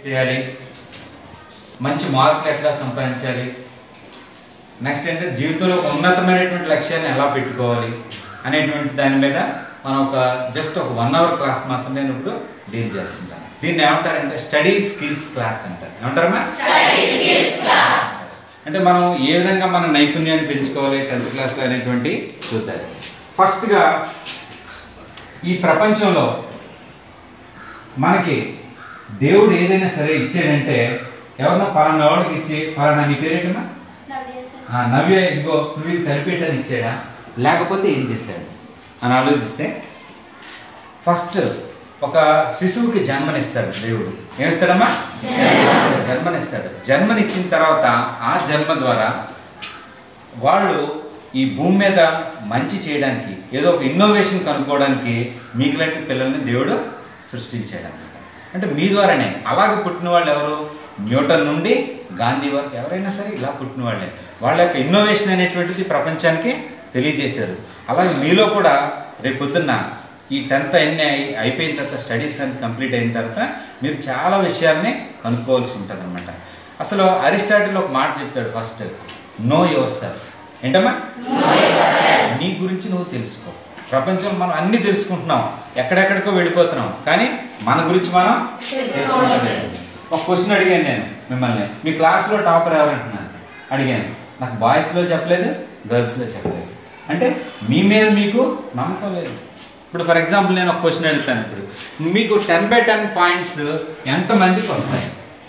చేయాలి మంచి మార్కులు ఎట్లా సంపాదించాలి నెక్స్ట్ ఏంటంటే జీవితంలో ఒక ఉన్నతమైనటువంటి లక్ష్యాన్ని ఎలా పెట్టుకోవాలి అనేటువంటి దాని మీద మనం ఒక జస్ట్ ఒక వన్ అవర్ క్లాస్ మాత్రం నేను ఇప్పుడు డీల్ చేస్తుంటాను దీన్ని ఏమంటారంటే స్టడీ స్కిల్స్ క్లాస్ అంటారు ఏమంటారమ్మా అంటే మనం ఏ విధంగా మన నైపుణ్యాన్ని పెంచుకోవాలి టెన్త్ క్లాస్లో అనేటువంటి చూద్దాం ఫస్ట్గా ఈ ప్రపంచంలో మనకి దేవుడు ఏదైనా సరే ఇచ్చాడంటే ఎవరన్నా పలానా వాడికి ఇచ్చి పలానా నీ పేరేటమ్మా ఆ, నవ్య ఇదిగో నువ్వు ఇది కలిపేయటానికి ఇచ్చాడా లేకపోతే ఏం చేశాడు అని ఆలోచిస్తే ఫస్ట్ ఒక శిశువుకి జన్మనిస్తాడు దేవుడు ఏమిస్తాడమ్మా జన్మనిస్తాడు జన్మనిచ్చిన తర్వాత ఆ జన్మ ద్వారా వాళ్ళు ఈ భూమి మీద మంచి చేయడానికి ఏదో ఒక ఇన్నోవేషన్ కనుక్కోవడానికి మీకులాంటి పిల్లల్ని దేవుడు సృష్టించాడు అన్నమాట అంటే మీ ద్వారానే అలాగే పుట్టిన వాళ్ళు ఎవరు న్యూటన్ నుండి గాంధీ వరకు ఎవరైనా సరే ఇలా పుట్టిన వాళ్ళే వాళ్ళ యొక్క ఇన్నోవేషన్ అనేటువంటిది ప్రపంచానికి తెలియజేశారు అలాగే మీలో కూడా రేపు పొద్దున్న ఈ టెన్త్ అన్ని అయి- అయిపోయిన తర్వాత స్టడీస్ అన్ని కంప్లీట్ అయిన తర్వాత మీరు చాలా విషయాల్ని కనుక్కోవాల్సి ఉంటుంది అనమాట అసలు అరిస్టాటిల్ ఒక మాట చెప్తాడు ఫస్ట్ నో యువర్ సెల్ఫ్ ఏంటమ్మా నీ గురించి నువ్వు తెలుసుకో ప్రపంచం మనం అన్ని తెలుసుకుంటున్నాం ఎక్కడెక్కడికో వెళ్ళిపోతున్నాం కానీ మన గురించి మనం తెలుసుకోవట్లేదు ఒక క్వశ్చన్ అడిగాను నేను మిమ్మల్ని మీ క్లాస్లో టాపర్ ఎవరంటున్నాను అడిగాను నాకు బాయ్స్లో చెప్పలేదు గర్ల్స్లో చెప్పలేదు అంటే మీ మీద మీకు నమ్మకం లేదు ఇప్పుడు ఫర్ ఎగ్జాంపుల్ నేను ఒక క్వశ్చన్ అడుగుతాను ఇప్పుడు మీకు టెన్ బై టెన్ పాయింట్స్ ఎంతమందికి వస్తాయి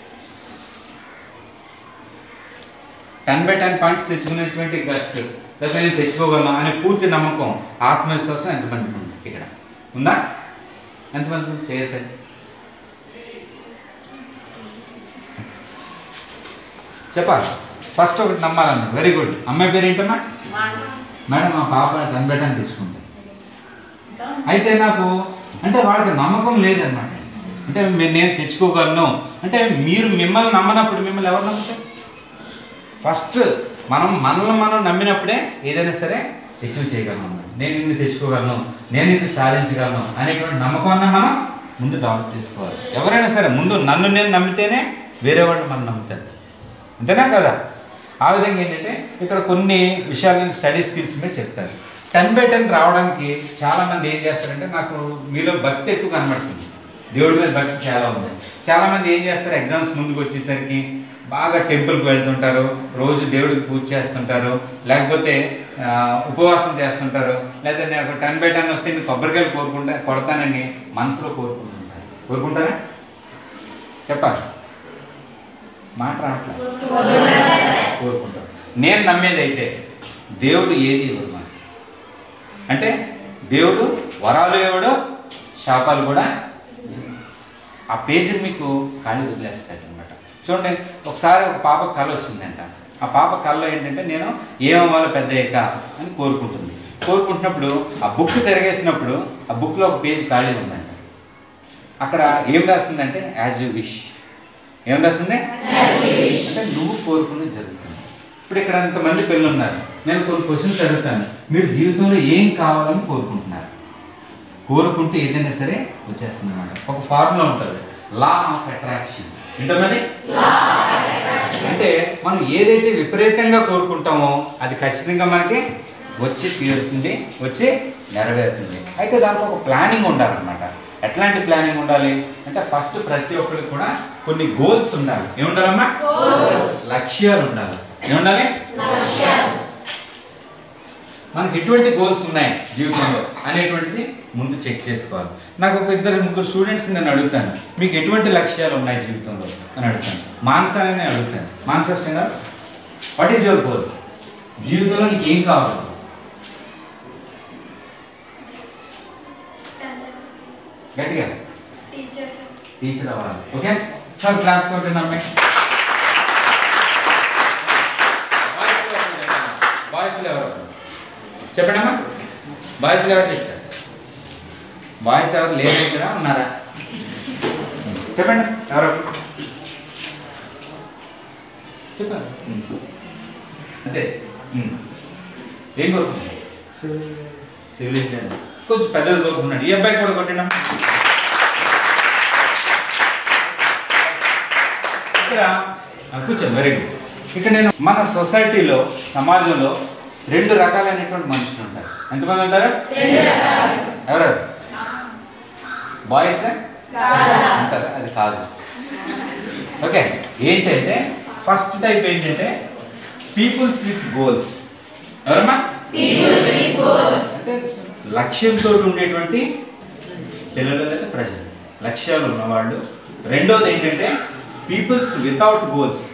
టెన్ బై టెన్ పాయింట్స్ తెచ్చుకునేటువంటి గట్స్ లేదా నేను తెచ్చుకోగలను అనే పూర్తి నమ్మకం ఆత్మవిశ్వాసం ఎంతమందికి ఉంది ఇక్కడ ఉందా ఎంతమంది చేయతే చెప్పాలి ఫస్ట్ ఒకటి నమ్మాలన్న వెరీ గుడ్ అమ్మాయి పేరు ఏంటమ్మా మేడం మా పాప టెన్ బై టెన్ తీసుకుంది అయితే నాకు అంటే వాళ్ళకి నమ్మకం లేదన్నమాట అంటే మే- నేను తెచ్చుకోగలను అంటే మీరు మిమ్మల్ని నమ్మనప్పుడు మిమ్మల్ని ఎవరు నమ్ముతారు ఫస్ట్ మనం మనల్ని మనం నమ్మినప్పుడే ఏదైనా సరే అచీవ్ చేయగలం అన్నమాట. నేను ఇన్ని తెచ్చుకోగలను నేను ఇది సాధించగలను అనేటువంటి నమ్మకాన్ని మనం ముందు డెవలప్ చేసుకోవాలి ఎవరైనా సరే ముందు నన్ను నేను నమ్మితేనే వేరే వాళ్ళు మనం నమ్ముతారు అంతేనా కదా ఆ విధంగా ఏంటంటే ఇక్కడ కొన్ని విషయాలు నేను స్టడీ స్కిల్స్ మీద చెప్తాను టెన్ బై టెన్ రావడానికి చాలా మంది ఏం చేస్తారంటే నాకు మీలో భక్తి ఎక్కువ కనబడుతుంది దేవుడి మీద భక్తి చాలా ఉంది చాలా మంది ఏం చేస్తారు ఎగ్జామ్స్ ముందుకు వచ్చేసరికి బాగా టెంపుల్కి వెళ్తుంటారు రోజు దేవుడికి పూజ చేస్తుంటారు లేకపోతే ఆ, ఉపవాసం చేస్తుంటారు లేదా నేను ఒక టెన్ బై టెన్ వస్తే నేను కొబ్బరికాయలు కోరుకుంటా కొడతానని మనసులో కోరుకుంటుంటారు కోరుకుంటారా చెప్పాలి మాట రావట్లేదు కోరుకుంటారు నేను నమ్మేది అయితే దేవుడు ఏది ఇవ్వడు మనకి అంటే దేవుడు వరాలు ఇవ్వడు శాపాలు కూడా ఇవ్వడు. ఆ పేజీని మీకు ఖాళీ వదిలేస్తాడు అనమాట చూడండి ఒకసారి ఒక పాప కళ వచ్చిందంట ఆ పాప కళలో ఏంటంటే నేను ఏమవ్వాలో పెద్ద అయ్యాక అని కోరుకుంటుంది కోరుకుంటున్నప్పుడు ఆ బుక్ తిరగేసినప్పుడు ఆ బుక్లో ఒక పేజీ ఖాళీ ఉందంట అక్కడ ఏం రాస్తుందంటే యాజ్ యూ విష్ ఏం రాస్తుంది అంటే నువ్వు కోరుకునేది జరుగుతుంది ఇప్పుడు ఇక్కడ అంతమంది పిల్లలు ఉన్నారు నేను కొన్ని క్వశ్చన్స్ అడుగుతాను మీరు జీవితంలో ఏం కావాలని కోరుకుంటున్నారు కోరుకుంటే ఏదైనా సరే వచ్చేస్తుంది అనమాట ఒక ఫార్ములా ఉంటుంది లా ఆఫ్ అట్రాక్షన్ ఏంటన్నది అంటే మనం ఏదైతే విపరీతంగా కోరుకుంటామో అది ఖచ్చితంగా మనకి వచ్చి తీరుతుంది వచ్చి నెరవేరుతుంది అయితే దానికి ఒక ప్లానింగ్ ఉండాలన్నమాట ఎట్లాంటి ప్లానింగ్ ఉండాలి అంటే ఫస్ట్ ప్రతి ఒక్కరికి కూడా కొన్ని గోల్స్ ఉండాలి ఏముండాలమ్మా లక్ష్యాలు ఉండాలి ఏముండాలి మనకి ఎటువంటి గోల్స్ ఉన్నాయి జీవితంలో అనేటువంటిది ముందు చెక్ చేసుకోవాలి నాకు ఒక ఇద్దరు ముగ్గురు స్టూడెంట్స్ నేను అడుగుతాను మీకు ఎటువంటి లక్ష్యాలు ఉన్నాయి జీవితంలో అని అడుగుతాను మానస అని అడుగుతాను మానస గారు వాట్ ఈస్ యువర్ గోల్ జీవితంలో నీకు ఏం కావాలి గట్టిగా టీచర్ అవ్వాలి ఓకే సార్ క్లాస్ కొట్టినమ్మే బాయ్స్లో ఎవరు చెప్పండి అమ్మా బాయ్స్లో ఎవరు చెప్తారు బాయ్స్ ఎవరు లేరు ఇక్కడ ఉన్నారా చెప్పండి ఎవరు చెప్పండి అంతే ఉమ్. ఏం కోరుకుంటున్నారు సివిల్ ఇంజనీర్ కొంచెం పెద్దది కోరుకున్నాడు ఈ అబ్బాయి కూడా కొట్టినా ఇక్కడ ఆ, కూర్చోండి వెరీ గుడ్ ఇక్కడ నేను మన సొసైటీలో సమాజంలో రెండు రకాలైనటువంటి మనుషులు ఉంటారు ఎంతమంది ఉంటారు ఎవరు బాయ్స్ అంటారు అది కాదు ఓకే ఏంటంటే ఫస్ట్ టైప్ ఏంటంటే పీపుల్స్ విత్ గోల్స్ ఎవరమ్మా అంటే లక్ష్యంతో ఉండేటువంటి పిల్లలు లేదా ప్రజలు లక్ష్యాలు ఉన్నవాళ్ళు రెండోది ఏంటంటే పీపుల్స్ వితౌట్ గోల్స్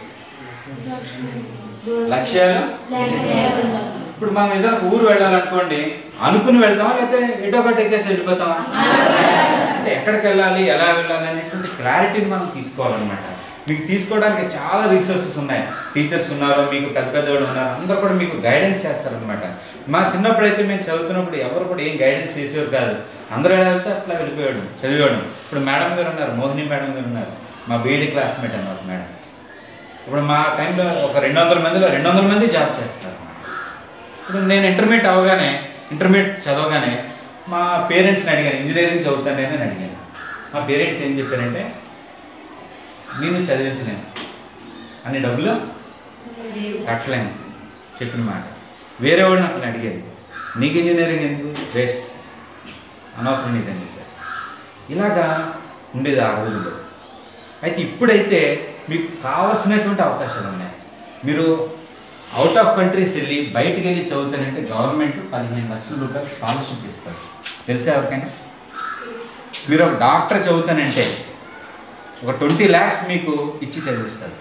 లక్ష్యాలు ఇప్పుడు మనం ఏదైనా ఒక ఊరు వెళ్ళాలనుకోండి అనుకుని వెళ్తామా లేకపోతే ఎటో ఒకటి ఎక్కేసి వెళ్ళిపోతామా అంటే ఎక్కడికి వెళ్ళాలి ఎలా వెళ్ళాలి అనేటువంటి క్లారిటీని మనం తీసుకోవాలన్నమాట మీకు తీసుకోవడానికి చాలా రిసోర్సెస్ ఉన్నాయి టీచర్స్ ఉన్నారు మీకు పెద్ద పెద్దవాళ్ళు ఉన్నారు అందరూ కూడా మీకు గైడెన్స్ చేస్తారనమాట మా చిన్నప్పుడు అయితే మేము చదువుతున్నప్పుడు ఎవరు కూడా ఏం గైడెన్స్ చేసేవారు కాదు అందరూ ఎలా వెళ్తే అట్లా వెళ్ళిపోయాడు చదివాడు ఇప్పుడు మేడం గారు ఉన్నారు మోహిని మేడం గారు ఉన్నారు మా బీఈడి క్లాస్మేట్ అన్నారు మేడం ఇప్పుడు మా టైంలో ఒక రెండు వందల మందిలో రెండు వందల మంది జాబ్ చేస్తారు ఇప్పుడు నేను ఇంటర్మీడియట్ అవగానే ఇంటర్మీడియట్ చదవగానే మా పేరెంట్స్ని అడిగాను ఇంజనీరింగ్ చదువుతానే అని అడిగాను మా పేరెంట్స్ ఏం చెప్పారంటే నేను చదివించలేను అన్ని డబ్బులు కట్టలేను చెప్పిన మాట వేరే వాడిని అక్కడ అడిగాను నీకు ఇంజనీరింగ్ ఎందుకు వేస్ట్ అనవసరం నీదని చెప్పారు ఇలాగా ఉండేది ఆ రోజుల్లో అయితే ఇప్పుడైతే మీకు కావాల్సినటువంటి అవకాశాలు ఉన్నాయి మీరు అవుట్ ఆఫ్ కంట్రీస్ వెళ్ళి బయటికి వెళ్ళి చదువుతానంటే గవర్నమెంట్ పదిహేను లక్షల రూపాయలు స్కాలర్షిప్ ఇస్తారు తెలుసా ఎవరికైనా మీరు ఒక డాక్టర్ చదువుతానంటే ఒక ట్వంటీ ల్యాక్స్ మీకు ఇచ్చి చదివిస్తారు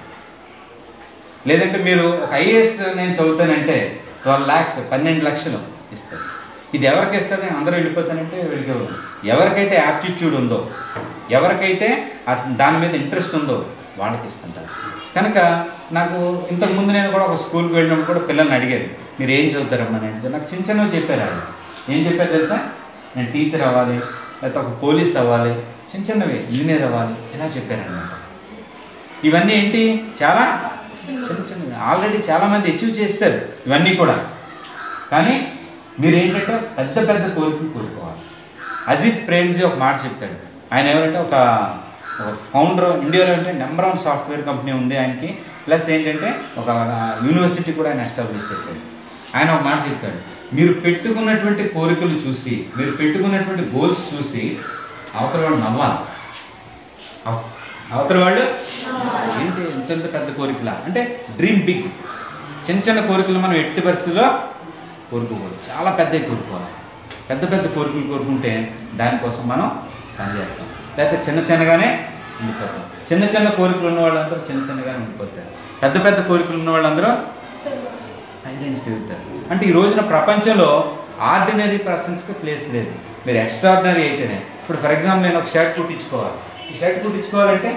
లేదంటే మీరు ఒక ఐఏఎస్ నేను చదువుతానంటే ట్వెల్వ్ ల్యాక్స్ పన్నెండు లక్షలు ఇస్తారు ఇది ఎవరికి ఇస్తారు నేను అందరూ వెళ్ళిపోతానంటే వెళ్ళిపోవాలి ఎవరికైతే యాప్టిట్యూడ్ ఉందో ఎవరికైతే ఆ- దాని మీద ఇంట్రెస్ట్ ఉందో వాళ్ళకి ఇస్తుంటారు కనుక నాకు ఇంతకు ముందు నేను కూడా ఒక స్కూల్కి వెళ్ళినప్పుడు కూడా పిల్లల్ని అడిగారు మీరు ఏం చదువుతారమ్మా అని అంటే నాకు చిన్న చిన్నవి చెప్పారు వాళ్ళు ఏం చెప్పారు తెలుసా నేను టీచర్ అవ్వాలి లేకపోతే ఒక పోలీస్ అవ్వాలి చిన్న చిన్నవి ఇంజనీర్ అవ్వాలి ఇలా చెప్పారన్నమాట ఇవన్నీ ఏంటి చాలా చిన్న చిన్న ఆల్రెడీ చాలా మంది అచీవ్ చేస్తారు ఇవన్నీ కూడా కానీ మీరు ఏంటంటే పెద్ద పెద్ద కోరికలు కోరుకోవాలి అజిత్ ప్రేమ్జీ ఒక మాట చెప్తాడు ఆయన ఎవరంటే ఒక ఒక ఫౌండర్ ఇండియాలో అంటే నెంబర్ వన్ సాఫ్ట్వేర్ కంపెనీ ఉంది ఆయనకి ప్లస్ ఏంటంటే ఒక యూనివర్సిటీ కూడా ఆయన ఎస్టాబ్లిష్ చేశాడు ఆయన ఒక మాట చెప్తాడు మీరు పెట్టుకున్నటువంటి కోరికలు చూసి మీరు పెట్టుకున్నటువంటి గోల్స్ చూసి అవతల వాడు నవ్వాలి అవ- అవతల వాళ్ళు ఏంటి ఇంత ఇంత పెద్ద కోరికలా అంటే డ్రీమ్ బిగ్ చిన్న చిన్న కోరికలు మనం ఎట్టి పరిస్థితుల్లో కోరుకోకూడదు చాలా పెద్దవి కోరుకోవాలి పెద్ద పెద్ద కోరికలు కోరుకుంటే దానికోసం మనం పనిచేస్తాం లేకపోతే చిన్న చిన్నగానే ఉండిపోతాం చిన్న చిన్న కోరికలు ఉన్న వాళ్ళందరూ చిన్న చిన్నగానే ఉండిపోతారు పెద్ద పెద్ద కోరికలు ఉన్న వాళ్ళందరూ పైరేంజ్ తిరుగుతారు అంటే ఈ రోజున ప్రపంచంలో ఆర్డినరీ పర్సన్స్కి ప్లేస్ లేదు మీరు ఎక్స్ట్రాడినరీ అయితేనే ఇప్పుడు ఫర్ ఎగ్జాంపుల్ నేను ఒక షర్ట్ కుట్టించుకోవాలి ఈ షర్ట్ కుట్టించుకోవాలంటే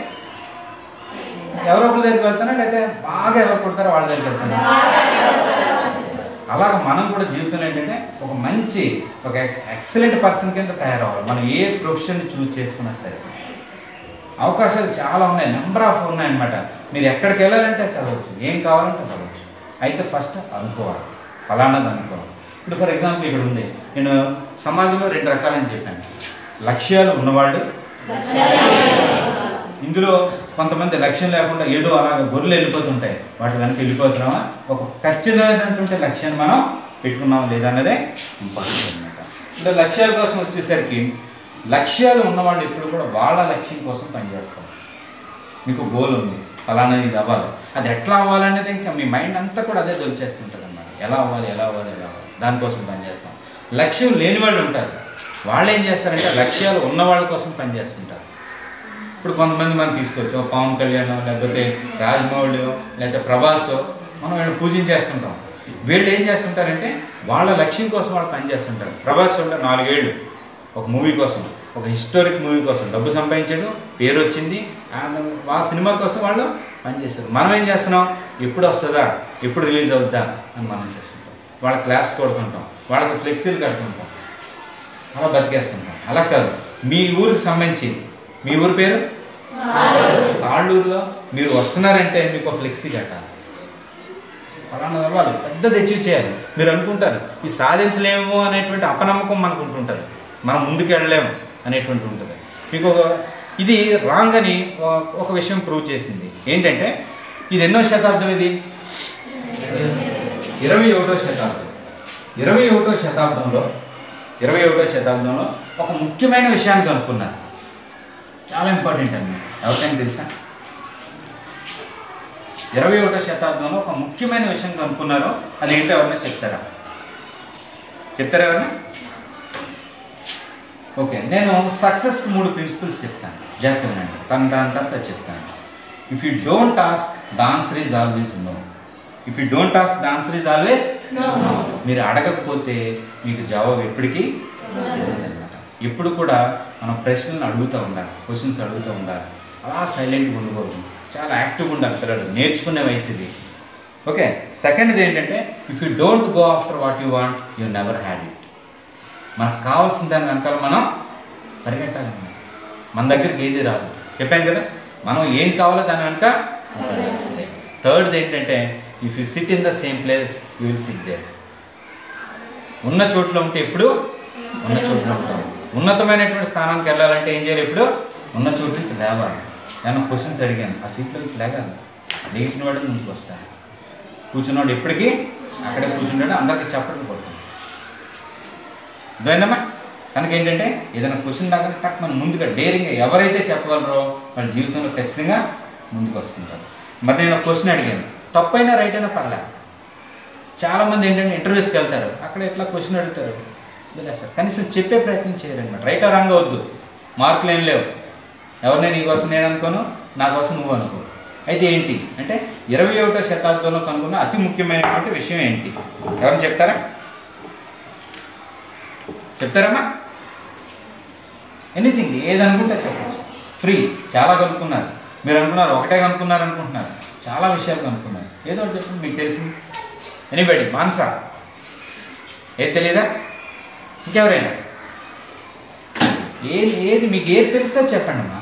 ఎవరో ఒకరి దగ్గరికి వెళ్తానా లేకపోతే బాగా ఎవరు కుడతారో వాళ్ళ దగ్గరికి వెళ్తానా అలాగ మనం కూడా జీవితంలో ఏంటంటే ఒక మంచి ఒక ఎక్సలెంట్ పర్సన్ కింద తయారవ్వాలి మనం ఏ ప్రొఫెషన్ చూస్ చేసుకున్నా సరే అవకాశాలు చాలా ఉన్నాయి నెంబర్ ఆఫ్ ఉన్నాయన్నమాట మీరు ఎక్కడికి వెళ్ళాలంటే చదవచ్చు ఏం కావాలంటే చదవచ్చు అయితే ఫస్ట్ అనుకోవాలి ఫలానాది అనుకోవాలి ఇప్పుడు ఫర్ ఎగ్జాంపుల్ ఇక్కడ ఉంది నేను సమాజంలో రెండు రకాలని చెప్పాను లక్ష్యాలు ఉన్నవాళ్ళు ఇందులో కొంతమంది లక్ష్యం లేకుండా ఏదో అలాగ గొర్రెలు వెళ్ళిపోతుంటాయి వాటి వెనక వెళ్ళిపోతున్నామా ఒక ఖచ్చితమైనటువంటి లక్ష్యాన్ని మనం పెట్టుకున్నాం లేదా అన్నదే ఇంపార్టెంట్ అనమాట అంటే లక్ష్యాల కోసం వచ్చేసరికి లక్ష్యాలు ఉన్నవాళ్ళు ఎప్పుడు కూడా వాళ్ళ లక్ష్యం కోసం పనిచేస్తారు మీకు గోల్ ఉంది ఫలానా ఇది అవ్వాలి అది ఎట్లా అవ్వాలనేది ఇంకా మీ మైండ్ అంతా కూడా అదే దొరిచేస్తుంటుంది అన్నమాట ఎలా అవ్వాలి ఎలా అవ్వాలి ఎలా అవ్వాలి దానికోసం పనిచేస్తాం లక్ష్యం లేని వాళ్ళు ఉంటారు వాళ్ళు ఏం చేస్తారంటే లక్ష్యాలు ఉన్న వాళ్ళ కోసం పనిచేస్తుంటారు ఇప్పుడు కొంతమంది మనం తీసుకోవచ్చు ఓ పవన్ కళ్యాణ్ లేకపోతే రాజమౌళి లేకపోతే ప్రభాస్ మనం వీళ్ళు పూజించేస్తుంటాం వీళ్ళు ఏం చేస్తుంటారంటే వాళ్ళ లక్ష్యం కోసం వాళ్ళు పనిచేస్తుంటారు ప్రభాస్ ఉంటే నాలుగేళ్ళు ఒక మూవీ కోసం ఒక హిస్టారిక్ మూవీ కోసం డబ్బు సంపాదించాడు పేరు వచ్చింది and ఆ సినిమా కోసం వాళ్ళు పనిచేస్తారు మనం ఏం చేస్తున్నాం ఎప్పుడు వస్తుందా ఎప్పుడు రిలీజ్ అవుద్దా అని మనం చేస్తుంటాం వాళ్ళ క్లాప్స్ కొడుతుంటాం వాళ్ళకి ఫ్లెక్సీలు కడుతుంటాం అలా బతికేస్తుంటాం అలా కాదు మీ ఊరికి సంబంధించి మీ ఊరి పేరు తాళ్ళూరులో మీరు వస్తున్నారంటే మీకు ఒక ఫ్లెక్సీ కట్టాలి ఫలానా వాళ్ళు పెద్దది అచీవ్ చేయాలి మీరు అనుకుంటారు ఇది సాధించలేము అనేటువంటి అపనమ్మకం మనకు ఉంటుంటుంది మనం ముందుకు వెళ్ళలేము అనేటువంటి ఉంటుంది మీకు ఒక ఇది రాంగ్ అని ఒక- ఒక విషయం ప్రూవ్ చేసింది ఏంటంటే ఇది ఎన్నో శతాబ్దం ఇది ఇరవై ఒకటో శతాబ్దం ఇరవై ఒకటో శతాబ్దంలో ఇరవై ఒకటో శతాబ్దంలో ఒక ముఖ్యమైన విషయాన్ని కనుక్కున్నారు చాలా ఇంపార్టెంట్ అండి ఎవరికైనా తెలుసా ఇరవై ఒకటో శతాబ్దంలో ఒక ముఖ్యమైన విషయం కనుక్కున్నారో అది ఏంటో ఎవరైనా చెప్తారా చెప్తారా ఎవరైనా ఓకే నేను సక్సెస్ మూడు ప్రిన్సిపల్స్ చెప్తాను జాగ్రత్తగా తన దాని తర్వాత చెప్తాను if you don't ask the answer is always no if you don't ask the answer is always మీరు అడగకపోతే మీకు జవాబు ఎప్పటికీ తెలియదన్నమాట ఎప్పుడు కూడా మనం ప్రశ్నలు అడుగుతూ ఉండాలి క్వశ్చన్స్ అడుగుతూ ఉండాలి అలా సైలెంట్గా ఉండకూడదు చాలా యాక్టివ్గా ఉండాలి పిల్లలు నేర్చుకునే వయసు ఇది ఓకే సెకండ్ది ఏంటంటే if you don't go after what you want you never had it మనకు కావాల్సిన దాని వెనకాల మనం పరిగెట్టాలన్నమాట మన దగ్గరికి ఏది రాదు చెప్పాను కదా మనం ఏం కావాలో దాని వెనక థర్డ్ది ఏంటంటే if you sit in the same place you will sit there ఉన్న చోట్ల ఉంటే ఎప్పుడు ఉన్న చోట్ల ఉంటాం ఉన్నతమైనటువంటి స్థానానికి వెళ్ళాలంటే ఏం చేయాలి ఇప్పుడు ఉన్న చోటు నుంచి లేవాలి నేను క్వశ్చన్స్ అడిగాను ఆ సీట్లో నుంచి లేగాలి లేచిన వాడు ముందుకు వస్తాను కూర్చున్నవాడు ఎప్పటికీ అక్కడే కూర్చుంటాడు అందరికి చప్పట్లు కొడుతుంది అర్థమైందమ్మా కనుక ఏంటంటే ఏదైనా క్వశ్చన్ దాకా టక్ మనం ముందుగా డేరింగ్గా ఎవరైతే చెప్పగలరో వాళ్ళ జీవితంలో ఖచ్చితంగా ముందుకు వస్తుంటారు మరి నేను క్వశ్చన్ అడిగాను తప్పైనా రైట్ అయినా పర్లేదు చాలా మంది ఏంటంటే ఇంటర్వ్యూస్కి వెళ్తారు అక్కడ ఎట్లా క్వశ్చన్ అడుగుతారు సార్ కనీసం చెప్పే ప్రయత్నం చేయాలన్నమాట రైట్ రాంగ్ అవద్దు మార్కులు ఏం లేవు ఎవరినే నీ కోసం నేను అనుకోను నా కోసం నువ్వు అనుకో అయితే ఏంటి అంటే ఇరవై ఒకటో శతాబ్దంలో కనుక్కున్న అతి ముఖ్యమైనటువంటి విషయం ఏంటి ఎవరు చెప్తారా చెప్తారమ్మా ఎనీథింగ్ ఏది అనుకుంటే చెప్పండి ఫ్రీ చాలా కనుక్కున్నారు మీరు అనుకున్నారు ఒకటే కనుక్కున్నారు అనుకుంటున్నారు చాలా విషయాలు కనుక్కున్నారు ఏదో ఒకటి చెప్పండి మీకు తెలిసింది ఎనీబడి మానస ఏది తెలియదా ఇంకెవరైనా ఏది ఏది మీకు ఏది తెలిస్తే చెప్పండి అమ్మా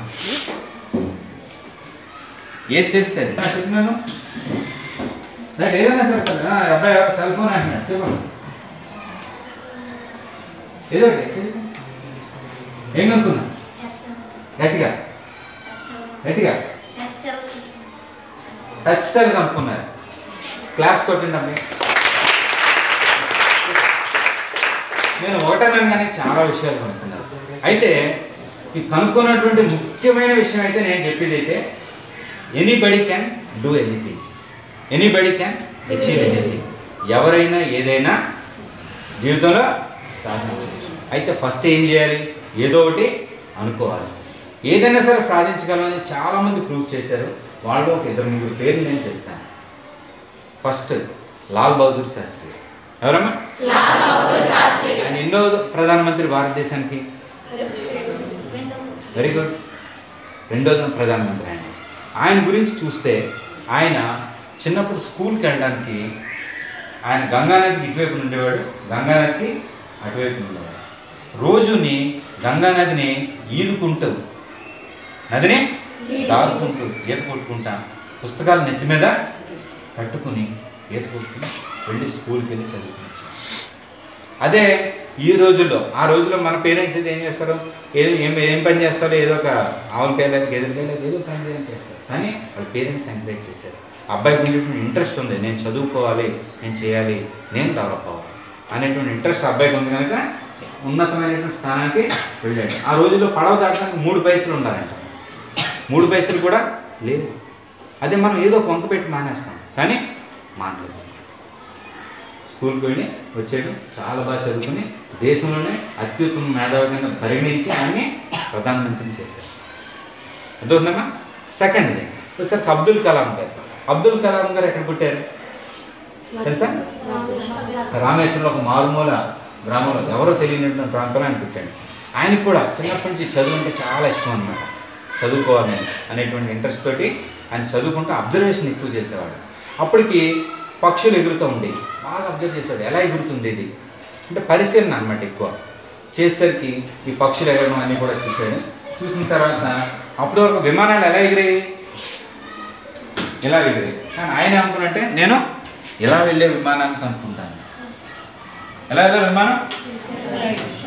ఏది తెలిస్తే చెప్తున్నాను రైట్ ఏదైనా చెప్పండి ఆ, అబ్బాయి ఎవరో సెల్ ఫోన్ అంటున్నాడు చెప్పండి ఏదో ఒకటి ఏం కనుక్కున్నా గట్టిగా గట్టిగా టచ్ సెల్ కనుక్కున్నారు క్లాస్ కొట్టిందండి నేను ఒకటన్నాను కానీ చాలా విషయాలు కనుక్కున్నాను అయితే ఈ కనుక్కున్నటువంటి ముఖ్యమైన విషయం అయితే నేను చెప్పేది అయితే anybody can do anything anybody can achieve anything ఎవరైనా ఏదైనా జీవితంలో సాధించవచ్చు అయితే ఫస్ట్ ఏం చేయాలి ఏదో ఒకటి అనుకోవాలి ఏదైనా సరే సాధించగలమని చాలా మంది ప్రూవ్ చేశారు వాళ్ళు ఒక ఇద్దరు ముగ్గురు పేర్లు నేను చెప్తాను ఫస్ట్ లాల్ బహదూర్ శాస్త్రి ఎవరమ్మా ఆయన ఎన్నో ప్రధానమంత్రి భారతదేశానికి వెరీ గుడ్ రెండో ప్రధానమంత్రి ఆయన ఆయన గురించి చూస్తే ఆయన చిన్నప్పుడు స్కూల్కి వెళ్ళడానికి ఆయన గంగానదికి ఇటువైపు ఉండేవాడు గంగానదికి అటువైపు ఉండేవాడు రోజుని గంగానదిని ఈదుకుంటూ నదిని దాదుకుంటూ ఈత కొట్టుకుంటా పుస్తకాలు నెత్తి మీద కట్టుకుని ఈత కొట్టుకుని వెళ్ళి స్కూల్కి వెళ్ళి చదువుకుని అదే ఈ రోజుల్లో ఆ రోజుల్లో మన పేరెంట్స్ అయితే ఏం చేస్తారు ఏదో ఏం ఏం పని చేస్తారో ఏదో ఒక ఆవులకాయ లేదు గెదరికాయ లేదు ఏదో పని చేయని చేస్తారు కానీ వాళ్ళ పేరెంట్స్ ఎంకరేజ్ చేశారు అబ్బాయికి ఉండేటువంటి ఇంట్రెస్ట్ ఉంది నేను చదువుకోవాలి నేను చేయాలి నేను డెవలప్ అవ్వాలి అనేటువంటి ఇంట్రెస్ట్ అబ్బాయికి ఉంది కనుక ఉన్నతమైనటువంటి స్థానానికి వెళ్ళాడు ఆ రోజుల్లో పడవ దాటడానికి మూడు పైసలు ఉండాలంట మూడు పైసలు కూడా లేవు అదే మనం ఏదో కొంక పెట్టి మానేస్తాం కానీ మానలేదు స్కూల్కి వెళ్ళి వచ్చాడు చాలా బాగా చదువుకుని దేశంలోనే అత్యుత్తమ మేధావి కింద పరిగణించి ఆయన్ని ప్రధానమంత్రిని చేశారు అర్థవుతుందమ్మా సెకండ్ ఒకసారి అబ్దుల్ కలాం గారు అబ్దుల్ కలాం గారు ఎక్కడ పుట్టారు తెలుసా రామేశ్వరంలో ఒక మారుమూల గ్రామంలో ఎవరో తెలియనటువంటి ప్రాంతంలో ఆయన పుట్టాడు ఆయనకు కూడా చిన్నప్పటి నుంచి చదువు అంటే చాలా ఇష్టం అనమాట చదువుకోవాలని అనేటువంటి ఇంట్రెస్ట్ తోటి ఆయన చదువుకుంటూ అబ్జర్వేషన్ ఎక్కువ చేసేవాడు అప్పటికి పక్షులు ఎగురుతూ ఉండేవి బాగా అబ్జర్వ్ చేశాడు ఎలా ఎగురుతుంది ఇది అంటే పరిశీలన అనమాట ఎక్కువ చేసేసరికి ఈ పక్షులు ఎగరడం అన్నీ కూడా చూశాడు చూసిన తర్వాత అప్పటి వరకు విమానాలు ఎలా ఎగిరాయి ఇలా ఎగిరాయి కానీ ఆయన అనుకున్నట్టే నేను ఇలా వెళ్ళే విమానానికి అనుకుంటాను ఎలా వెళ్ళే విమానం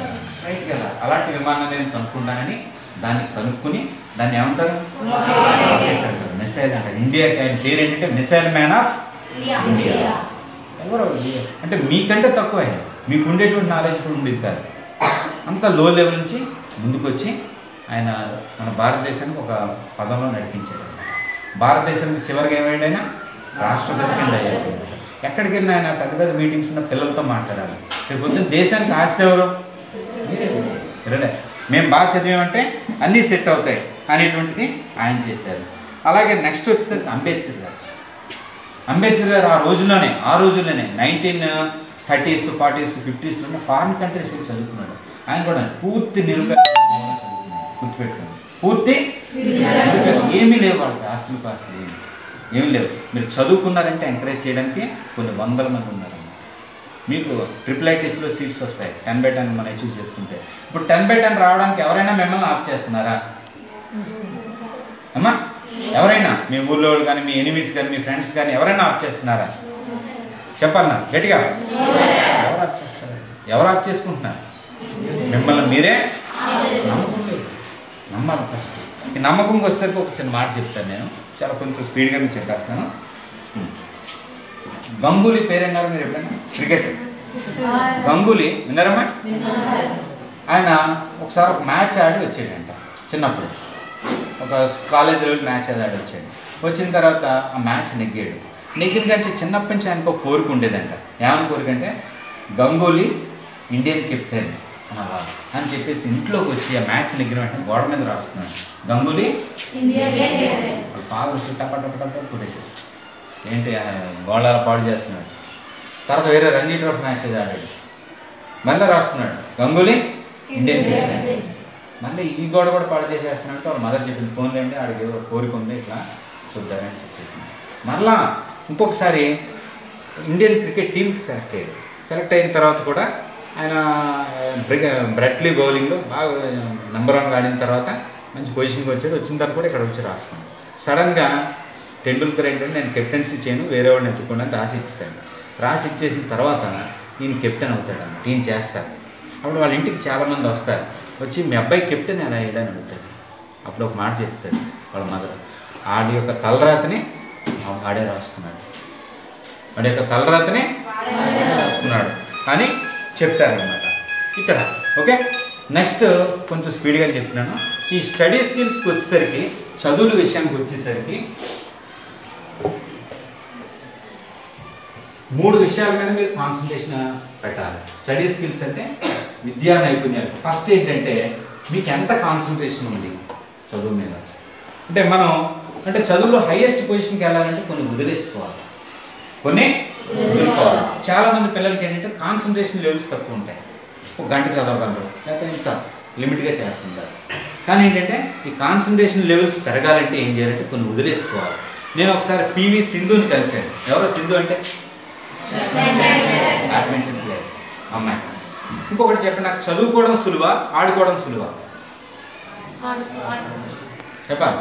స్ట్రైట్గా వెళ్ళాలి అలాంటి విమానం నేను కనుక్కుంటానని దాన్ని కనుక్కుని దాన్ని ఏమంటారు మిసైల్ అంటారు ఇండియాకి ఆయన పేరు ఏంటంటే మిసైల్ మ్యాన్ ఆఫ్ ఇండియా ఎవరు ఈ- అంటే మీకంటే తక్కువ ఆయన మీకు ఉండేటువంటి నాలెడ్జ్ కూడా ఉండేది కాదు అంత లో లెవెల్ నుంచి ముందుకొచ్చి ఆయన మన భారతదేశానికి ఒక పదంలో నడిపించాడు భారతదేశానికి చివరికి ఏమైంది ఆయన రాష్ట్రపతి కింద అయ్యాడు ఎక్కడికి వెళ్ళినా ఆయన పెద్ద పెద్ద మీటింగ్స్ ఉన్న పిల్లలతో మాట్లాడాలి రేపు పొద్దున్న దేశానికి ఆస్తి ఎవరు మీరే సరేనే మేము బాగా చదివామంటే అన్నీ సెట్ అవుతాయి అనేటువంటిది ఆయన చేశారు అలాగే నెక్స్ట్ వచ్చేసరికి అంబేద్కర్ గారు అంబేద్కర్ గారు ఆ రోజుల్లోనే ఆ రోజుల్లోనే నైన్టీన్ థర్టీస్ ఫార్టీస్ ఫిఫ్టీస్లోనే ఫారిన్ కంట్రీస్ చదువుకున్నాడు ఆయన కూడా పూర్తి నిరుపేద కుటుంబంలో చదువుకున్నాడు గుర్తుపెట్టుకోండి పూర్తి నిరుపేద. ఏమీ లేవు వాళ్ళకి ఆస్తులు పాస్తులు ఏమీ ఏమీ లేవు మీరు చదువుకున్నారంటే ఎంకరేజ్ చేయడానికి కొన్ని వందల మంది ఉన్నారు మీకు ట్రిపుల్ ఐటీస్లో సీట్స్ వస్తాయి టెన్ బై టెన్ మనం అచీవ్ చేసుకుంటే ఇప్పుడు టెన్ బై టెన్ రావడానికి ఎవరైనా మిమ్మల్ని ఆఫ్ చేస్తున్నారా అమ్మా ఎవరైనా మీ ఊర్లో వాళ్ళు కానీ మీ ఎనిమీస్ కానీ మీ ఫ్రెండ్స్ కానీ ఎవరైనా ఆఫ్ చేస్తున్నారా చెప్పాలన్నా గట్టిగా ఎవరు ఆఫ్ చేస్తారు ఎవరు ఆఫ్ చేసుకుంటున్నారు మిమ్మల్ని మీరే నమ్మకం లేదు నమ్మాలి ఫస్ట్ ఈ నమ్మకంకి వచ్చేసరికి ఒక చిన్న మాట చెప్తాను నేను చాలా కొంచెం స్పీడ్గా మీకు చెప్పేస్తాను హ్మ్. గంగూలీ పేరేన్నారు మీరు ఎప్పుడైనా క్రికెట్ గంగూలీ విన్నారమ్మా ఆయన ఒకసారి ఒక మ్యాచ్ ఆడి వచ్చాడంట చిన్నప్పుడు ఒక కాలేజ్ లెవెల్ మ్యాచ్ అది ఆడి వచ్చాడు వచ్చిన తర్వాత ఆ మ్యాచ్ నెగ్గాడు నెగ్గిన కంటే చిన్నప్పటి నుంచి ఆయనకు ఒక కోరిక ఉండేదంట ఏమని కోరిక అంటే గంగూలీ ఇండియన్ కెప్టెన్ అని అలా అని చెప్పేసి ఇంట్లోకి వచ్చి ఆ మ్యాచ్ నెగ్గిన వెంటనే గోడ మీద రాసుకున్నాడు గంగూలీ వాళ్ళు పాలు వచ్చి టప టప టప కొట్టేశారు ఏంటి ఆ గోళ పాడు చేస్తున్నాడు తర్వాత వేరే రంజీ ట్రోఫీ మ్యాచ్ అది ఆడాడు మళ్ళీ రాసుకున్నాడు గంగూలీ ఇండియన్ కెప్టెన్ మళ్ళీ ఈ గోడ కూడా పాడు చేసేస్తున్నట్టు వాళ్ళ మదర్ చెప్పింది ఫోన్లో అండి ఆడికి ఏదో కోరిక ఉంది ఇట్లా చూద్దామని చెప్పేసి మళ్ళా ఇంకొకసారి ఇండియన్ క్రికెట్ టీంకి సెలెక్ట్ అయ్యాడు సెలెక్ట్ అయిన తర్వాత కూడా ఆయన బ్రె- బ్రెట్లీ బౌలింగ్లో బాగా నెంబర్ వన్గా ఆడిన తర్వాత మంచి పొజిషన్కి వచ్చాడు వచ్చిన తర్వాత కూడా ఇక్కడ వచ్చి రాసుకున్నాడు సడన్గా టెండూల్కర్ ఏంటంటే నేను కెప్టెన్సీ చేయను వేరే వాడిని ఎత్తుకున్నా రాసి ఇచ్చేసాను రాసి ఇచ్చేసిన తర్వాత నేను కెప్టెన్ అవుతాడు టీం చేస్తాను అప్పుడు వాళ్ళ ఇంటికి చాలామంది వస్తారు వచ్చి మీ అబ్బాయి కెప్టెన్ ఎలా వేయడానికి అడుగుతాడు అప్పుడు ఒక మాట చెప్తాడు వాళ్ళ మదర్ ఆడి యొక్క తలరాతని ఆడే రాసుకున్నాడు వాడి యొక్క తలరాతని రాసుకున్నాడు అని చెప్తారనమాట ఇక్కడ ఓకే నెక్స్ట్ కొంచెం స్పీడ్గా చెప్తున్నాను ఈ స్టడీ స్కిల్స్కి వచ్చేసరికి చదువుల విషయానికి వచ్చేసరికి మూడు విషయాల మీద మీరు కాన్సన్ట్రేషన్ పెట్టాలి స్టడీ స్కిల్స్ అంటే విద్యా నైపుణ్యాలు ఫస్ట్ ఏంటంటే మీకు ఎంత కాన్సన్ట్రేషన్ ఉంది చదువు మీద అంటే మనం అంటే చదువులో హైయెస్ట్ పొజిషన్కి వెళ్ళాలంటే కొన్ని వదిలేసుకోవాలి కొన్ని వదులుకోవాలి చాలా మంది పిల్లలకి ఏంటంటే కాన్సన్ట్రేషన్ లెవెల్స్ తక్కువ ఉంటాయి ఒక గంట చదవగలరు లేకపోతే ఇంత లిమిట్గా చేస్తుంటారు కానీ ఏంటంటే ఈ కాన్సన్ట్రేషన్ లెవెల్స్ పెరగాలంటే ఏం చేయాలంటే కొన్ని వదిలేసుకోవాలి నేను ఒకసారి పివి సింధుని కలిశాను ఎవరో సింధు అంటే బ్యాడ్మింటన్ ప్లేయర్ అమ్మాయి ఇంకొకటి చెప్పండి నాకు చదువుకోవడం సులువా ఆడుకోవడం సులువా చెప్పాలి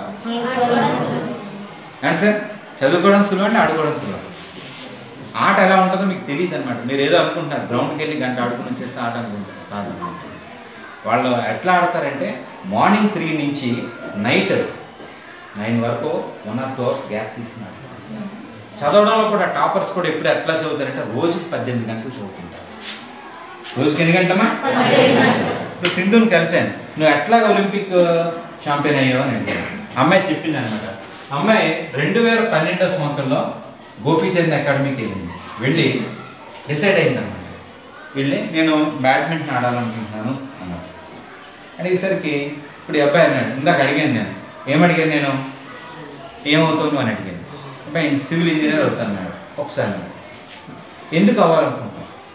అంటే సార్ చదువుకోవడం సులువా అంటే ఆడుకోవడం సులువా ఆట ఎలా ఉంటుందో మీకు తెలియదు అనమాట మీరు ఏదో అనుకుంటున్నారు గ్రౌండ్కి వెళ్ళి గంట ఆడుకుని వచ్చేస్తే ఆట అనుకుంటారు కాదన్నమాట వాళ్ళు ఎట్లా ఆడతారంటే మార్నింగ్ త్రీ నుంచి నైట్ నైన్ వరకు one or two hours gap తీసుకున్నారు చదవడంలో కూడా టాపర్స్ కూడా ఎప్పుడు ఎట్లా చదువుతారంటే రోజుకి పద్దెనిమిది గంటలు చదువుతుంటారు రోజుకి ఎన్ని గంటమా ఇప్పుడు సింధుని కలిశాను నువ్వు ఎట్లాగా ఒలింపిక్ ఛాంపియన్ అయ్యావు అని అడిగాను అమ్మాయి చెప్పింది అనమాట అమ్మాయి రెండు వేల పన్నెండో సంవత్సరంలో గోపీచంద్ అకాడమీకి వెళ్ళింది వెళ్ళి డిసైడ్ అయింది అనమాట వెళ్ళి నేను బ్యాడ్మింటన్ ఆడాలనుకుంటున్నాను అన్నాడు అడిగేసరికి ఇప్పుడు ఈ అబ్బాయి అన్నాడు ఇందాక అడిగాను నేను ఏమడిగాను నేను ఏమవుతావు నువ్వు అని అడిగాను అబ్బాయి సివిల్ ఇంజనీర్ అవుతాను అన్నాడు ఒకసారి అన్నాడు. ఎందుకు అవ్వాలనుకుంటున్నావు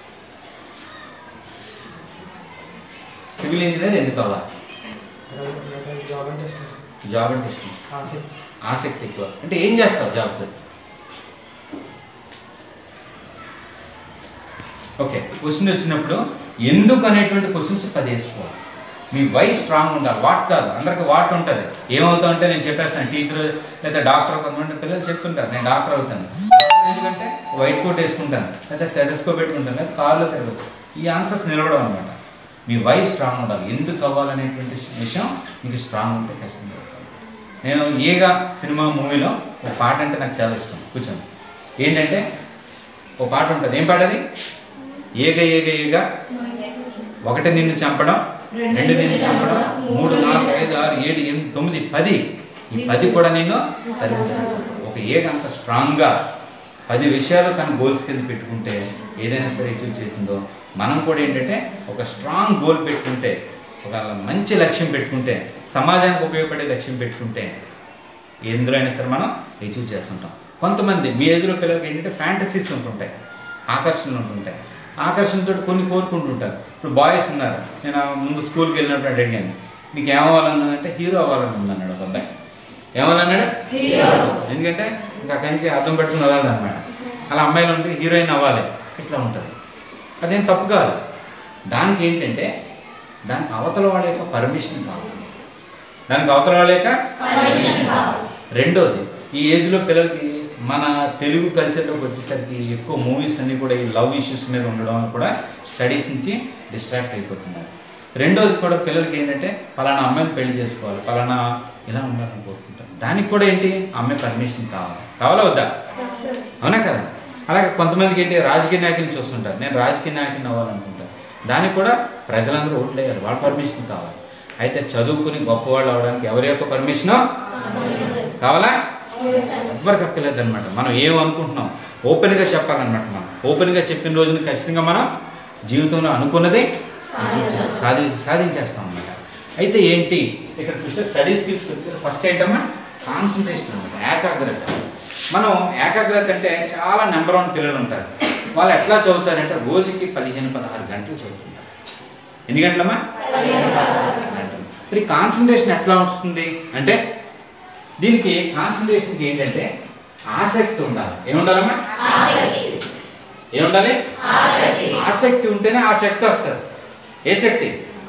సివిల్ ఇంజనీర్ ఎందుకు అవ్వాలి జాబ్ అంటే ఇష్టం జాబ్ అంటే ఇష్టం ఆసక్తి ఆసక్తి ఎక్కువ అంటే ఏం చేస్తావు జాబ్తో ఓకే క్వశ్చన్ వచ్చినప్పుడు ఎందుకు అనేటువంటి క్వశ్చన్స్ పది వేసుకోవాలి మీ వై స్ట్రాంగ్ ఉండాలి వాట్ కాదు అందరికి వాట్ ఉంటుంది ఏమవుతావు అంటే నేను చెప్పేస్తాను టీచర్ లేదా డాక్టర్ కొంతమంది పిల్లలు చెప్తుంటారు నేను డాక్టర్ అవుతాను ఎందుకంటే వైట్ కోట్ వేసుకుంటాను లేదా స్టెటస్కోప్ పెట్టుకుంటాను లేదా కార్లో తిరగచ్చు ఈ ఆన్సర్స్ నిలవడం అనమాట మీ వై స్ట్రాంగ్ ఉండాలి ఎందుకు అవ్వాలనేటువంటి విషయం మీకు స్ట్రాంగ్ ఉంటే ఖచ్చితంగా అవుతుంది. నేను ఏగా సినిమా మూవీలో ఒక పాట అంటే నాకు చాలా ఇష్టం కూర్చోండి ఏంటంటే ఒక పాట ఉంటుంది ఏం పాట అది ఏగ ఏగ ఏగ ఒకటి నిన్ను చంపడం రెండు నిన్ను చంపడం మూడు నాలుగు ఐదు ఆరు ఏడు ఎనిమిది తొమ్మిది పది ఈ పది కూడా నిన్ను తరిమిస్తాడు ఒక ఏగ అంత స్ట్రాంగ్గా పది విషయాలు తన గోల్స్ కింద పెట్టుకుంటే ఏదైనా సరే అచీవ్ చేసిందో మనం కూడా ఏంటంటే ఒక స్ట్రాంగ్ గోల్ పెట్టుకుంటే ఒక మంచి లక్ష్యం పెట్టుకుంటే సమాజానికి ఉపయోగపడే లక్ష్యం పెట్టుకుంటే ఎందులో అయినా సరే మనం అచీవ్ చేస్తుంటాం కొంతమంది మీ ఏజ్లో పిల్లలకి ఏంటంటే ఫ్యాంటసీస్ ఉంటుంటాయి ఆకర్షణలు ఉంటుంటాయి ఆకర్షణతో కొన్ని కోరుకుంటుంటారు ఇప్పుడు బాయ్స్ ఉన్నారు నేను ఆ ముందు స్కూల్కి వెళ్ళినప్పుడు అడిగాను నీకు ఏమవ్వాలన్నాడంటే హీరో అవ్వాలని ఉందన్నాడు ఒక అబ్బాయి ఏమన్నాడు ఎందుకంటే ఇంకా కంచి అర్థం పెట్టుకుని వదలదు అనమాట అలా అమ్మాయిలు ఉంటే హీరోయిన్ అవ్వాలి ఇట్లా ఉంటుంది అదేం తప్పు కాదు దానికి ఏంటంటే దానికి అవతల వాళ్ళ యొక్క పర్మిషన్ కావాలి దానికి అవతల వాళ్ళ యొక్క రెండోది ఈ ఏజ్లో పిల్లలకి మన తెలుగు కల్చర్లోకి వచ్చేసరికి ఎక్కువ మూవీస్ అన్ని కూడా ఈ లవ్ ఇష్యూస్ మీద ఉండడం వల్ల కూడా స్టడీస్ నుంచి డిస్ట్రాక్ట్ అయిపోతున్నారు రెండోది కూడా పిల్లలకి ఏంటంటే పలానా అమ్మాయిని పెళ్లి చేసుకోవాలి పలానా ఇలా ఉండాలని కోరుకుంటారు దానికి కూడా ఏంటి అమ్మాయి పర్మిషన్ కావాలి కావాలా వద్దా అవునా కదా అలాగే కొంతమందికి ఏంటి రాజకీయ నాయకుని చూస్తుంటారు నేను రాజకీయ నాయకుని అవ్వాలనుకుంటాను దానికి కూడా ప్రజలందరూ ఓట్లేయారు వాళ్ళ పర్మిషన్ కావాలి అయితే చదువుకుని గొప్పవాళ్ళు అవడానికి ఎవరి యొక్క పర్మిషను కావాలా ఎవ్వరికి అక్కర్లేదు అనమాట మనం ఏం అనుకుంటున్నాం ఓపెన్గా చెప్పాలన్నమాట మనం ఓపెన్గా చెప్పిన రోజున ఖచ్చితంగా మనం జీవితంలో అనుకున్నది సాధి సాధించేస్తాం అన్నమాట అయితే ఏంటి ఇక్కడ చూస్తే స్టడీ స్కిల్స్ వచ్చి ఫస్ట్ ఏంటమ్మా కాన్సన్ట్రేషన్ అనమాట ఏకాగ్రత మనం ఏకాగ్రత అంటే చాలా నెంబర్ వన్ పిల్లలు ఉంటారు వాళ్ళు ఎట్లా చదువుతారంటే రోజుకి పదిహేను పదహారు గంటలు చదువుతుంటారు ఎన్ని గంటలమ్మా గంటలు మరి కాన్సన్ట్రేషన్ ఎట్లా వస్తుంది అంటే దీనికి కాన్సన్ట్రేషన్కి ఏంటంటే ఆసక్తి ఉండాలి ఏముండాలమ్మా ఏముండాలి ఆసక్తి ఉంటేనే ఆ శక్తి వస్తుంది ఏ శక్తి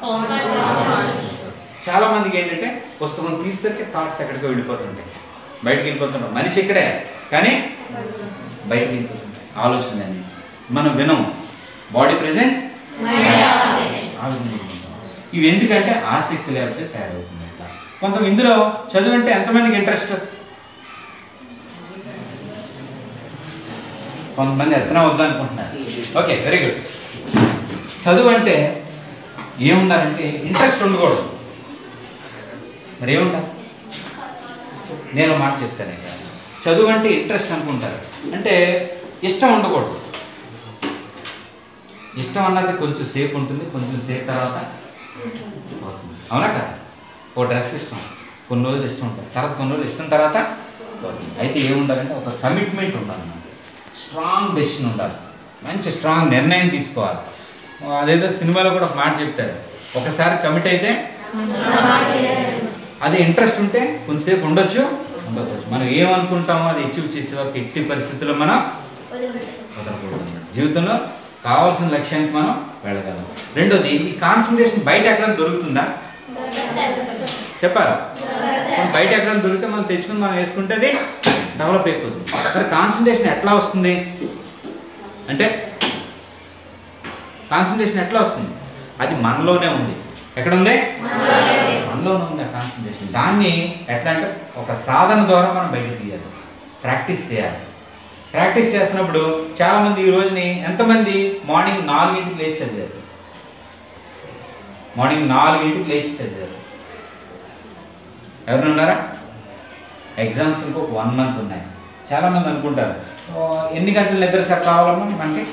చాలా మందికి ఏంటంటే పుస్తకం తీస్తే థాట్స్ ఎక్కడికో వెళ్ళిపోతుంటాయి బయటకు వెళ్ళిపోతుంటాం మనిషి ఇక్కడే కానీ బయటకు వెళ్ళిపోతుంటాయి ఆలోచన అన్ని మనం వినం బాడీ ప్రెసెంట్ ఇవి ఎందుకంటే ఆసక్తి లేకపోతే తయారవుతుంది అవుతుంది కొంత ఇందులో చదువు అంటే ఎంతమందికి ఇంట్రెస్ట్ కొంతమంది ఎత్తనా వద్దా అనుకుంటున్నారు ఓకే వెరీ గుడ్ చదువు అంటే ఏముండాలంటే ఇంట్రెస్ట్ ఉండకూడదు మరి ఏముండాలి నేను ఒక మాట చెప్తాను ఇక. చదువు అంటే ఇంట్రెస్ట్ అనుకుంటారు అంటే ఇష్టం ఉండకూడదు ఇష్టం అన్నది కొంచెం సేపు ఉంటుంది కొంచెం సేపు తర్వాత పోతుంది. అవునా కదా ఓ డ్రెస్ ఇష్టం కొన్ని రోజులు ఇష్టం ఉంటుంది తర్వాత కొన్ని రోజులు ఇష్టం తర్వాత పోతుంది. అయితే ఏముండాలంటే ఒక కమిట్మెంట్ ఉండాలి మనకి స్ట్రాంగ్ డెసిషన్ ఉండాలి మంచి స్ట్రాంగ్ నిర్ణయం తీసుకోవాలి అదేదో సినిమాలో కూడా ఒక మాట చెప్తారు ఒకసారి కమిట్ అయితే అది ఇంట్రెస్ట్ ఉంటే కొంతసేపు ఉండొచ్చు ఉండకపోవచ్చు మనం ఏమనుకుంటామో అది అచీవ్ చేసే వరకు ఎట్టి పరిస్థితుల్లో మనం వదలకూడదు అన్నమాట. జీవితంలో కావాల్సిన లక్ష్యానికి మనం వెళ్ళగలం రెండోది ఈ కాన్సన్ట్రేషన్ బయట ఎక్కడ దొరుకుతుందా చెప్పారా మనం బయట ఎక్కడ దొరికితే మనం తెచ్చుకుని మనం వేసుకుంటే అది డెవలప్ అయిపోతుంది మరి కాన్సన్ట్రేషన్ ఎట్లా వస్తుంది అంటే కాన్సన్ట్రేషన్ ఎట్లా వస్తుంది అది మనలోనే ఉంది ఎక్కడ ఉంది మనలోనే ఉంది ఆ కాన్సన్ట్రేషన్ దాన్ని ఎట్లా అంటే ఒక సాధన ద్వారా మనం బయట తీయాలి ప్రాక్టీస్ చేయాలి ప్రాక్టీస్ చేస్తున్నప్పుడు చాలా మంది ఈ రోజుని ఎంతమంది మార్నింగ్ నాలుగింటికి లేచి చదివారు మార్నింగ్ నాలుగింటికి లేచి చదివారు ఎవరు ఉన్నారా ఎగ్జామ్స్ ఇంకొక వన్ మంత్ ఉన్నాయి చాలా మంది అనుకుంటారు "ఓ, ఎన్ని గంటలు నిద్ర సార్ కావాలమ్మా మనకి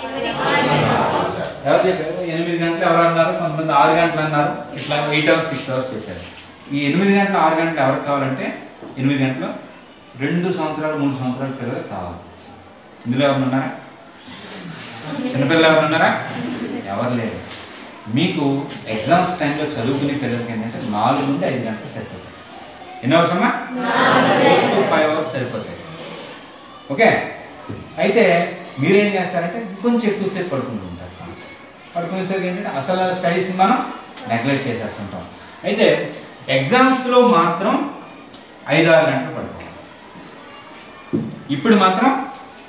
ఎవరు చెప్పారు ఎనిమిది గంటలు ఎవరు అన్నారు కొంతమంది ఆరు గంటలు అన్నారు ఇట్లా ఎయిట్ అవర్స్ సిక్స్ అవర్స్ చెప్పారు ఈ ఎనిమిది గంటలు ఆరు గంటలు ఎవరికి కావాలంటే ఎనిమిది గంటలు రెండు సంవత్సరాలు మూడు సంవత్సరాల పిల్లలకు కావాలి ఇందులో ఎవరు ఉన్నారా చిన్నపిల్లలు ఎవరు ఉన్నారా ఎవరు లేరు మీకు ఎగ్జామ్స్ టైంలో చదువుకునే పిల్లలకి ఏంటంటే నాలుగు నుండి ఐదు గంటలు సరిపోతాయి ఎన్ని అవర్స్ అమ్మా ఫోర్ టు ఫైవ్ అవర్స్ సరిపోతాయి ఓకే అయితే మీరేం చేస్తారంటే కొంచెం ఎక్కువసేపు పడుకుంటూ ఉంటారు పడుకునేసరికి ఏంటంటే అసలు స్టడీస్ మనం నెగ్లెక్ట్ చేసేస్తుంటాం అయితే ఎగ్జామ్స్లో మాత్రం ఐదు ఆరు గంటలు పడుకోవాలి ఇప్పుడు మాత్రం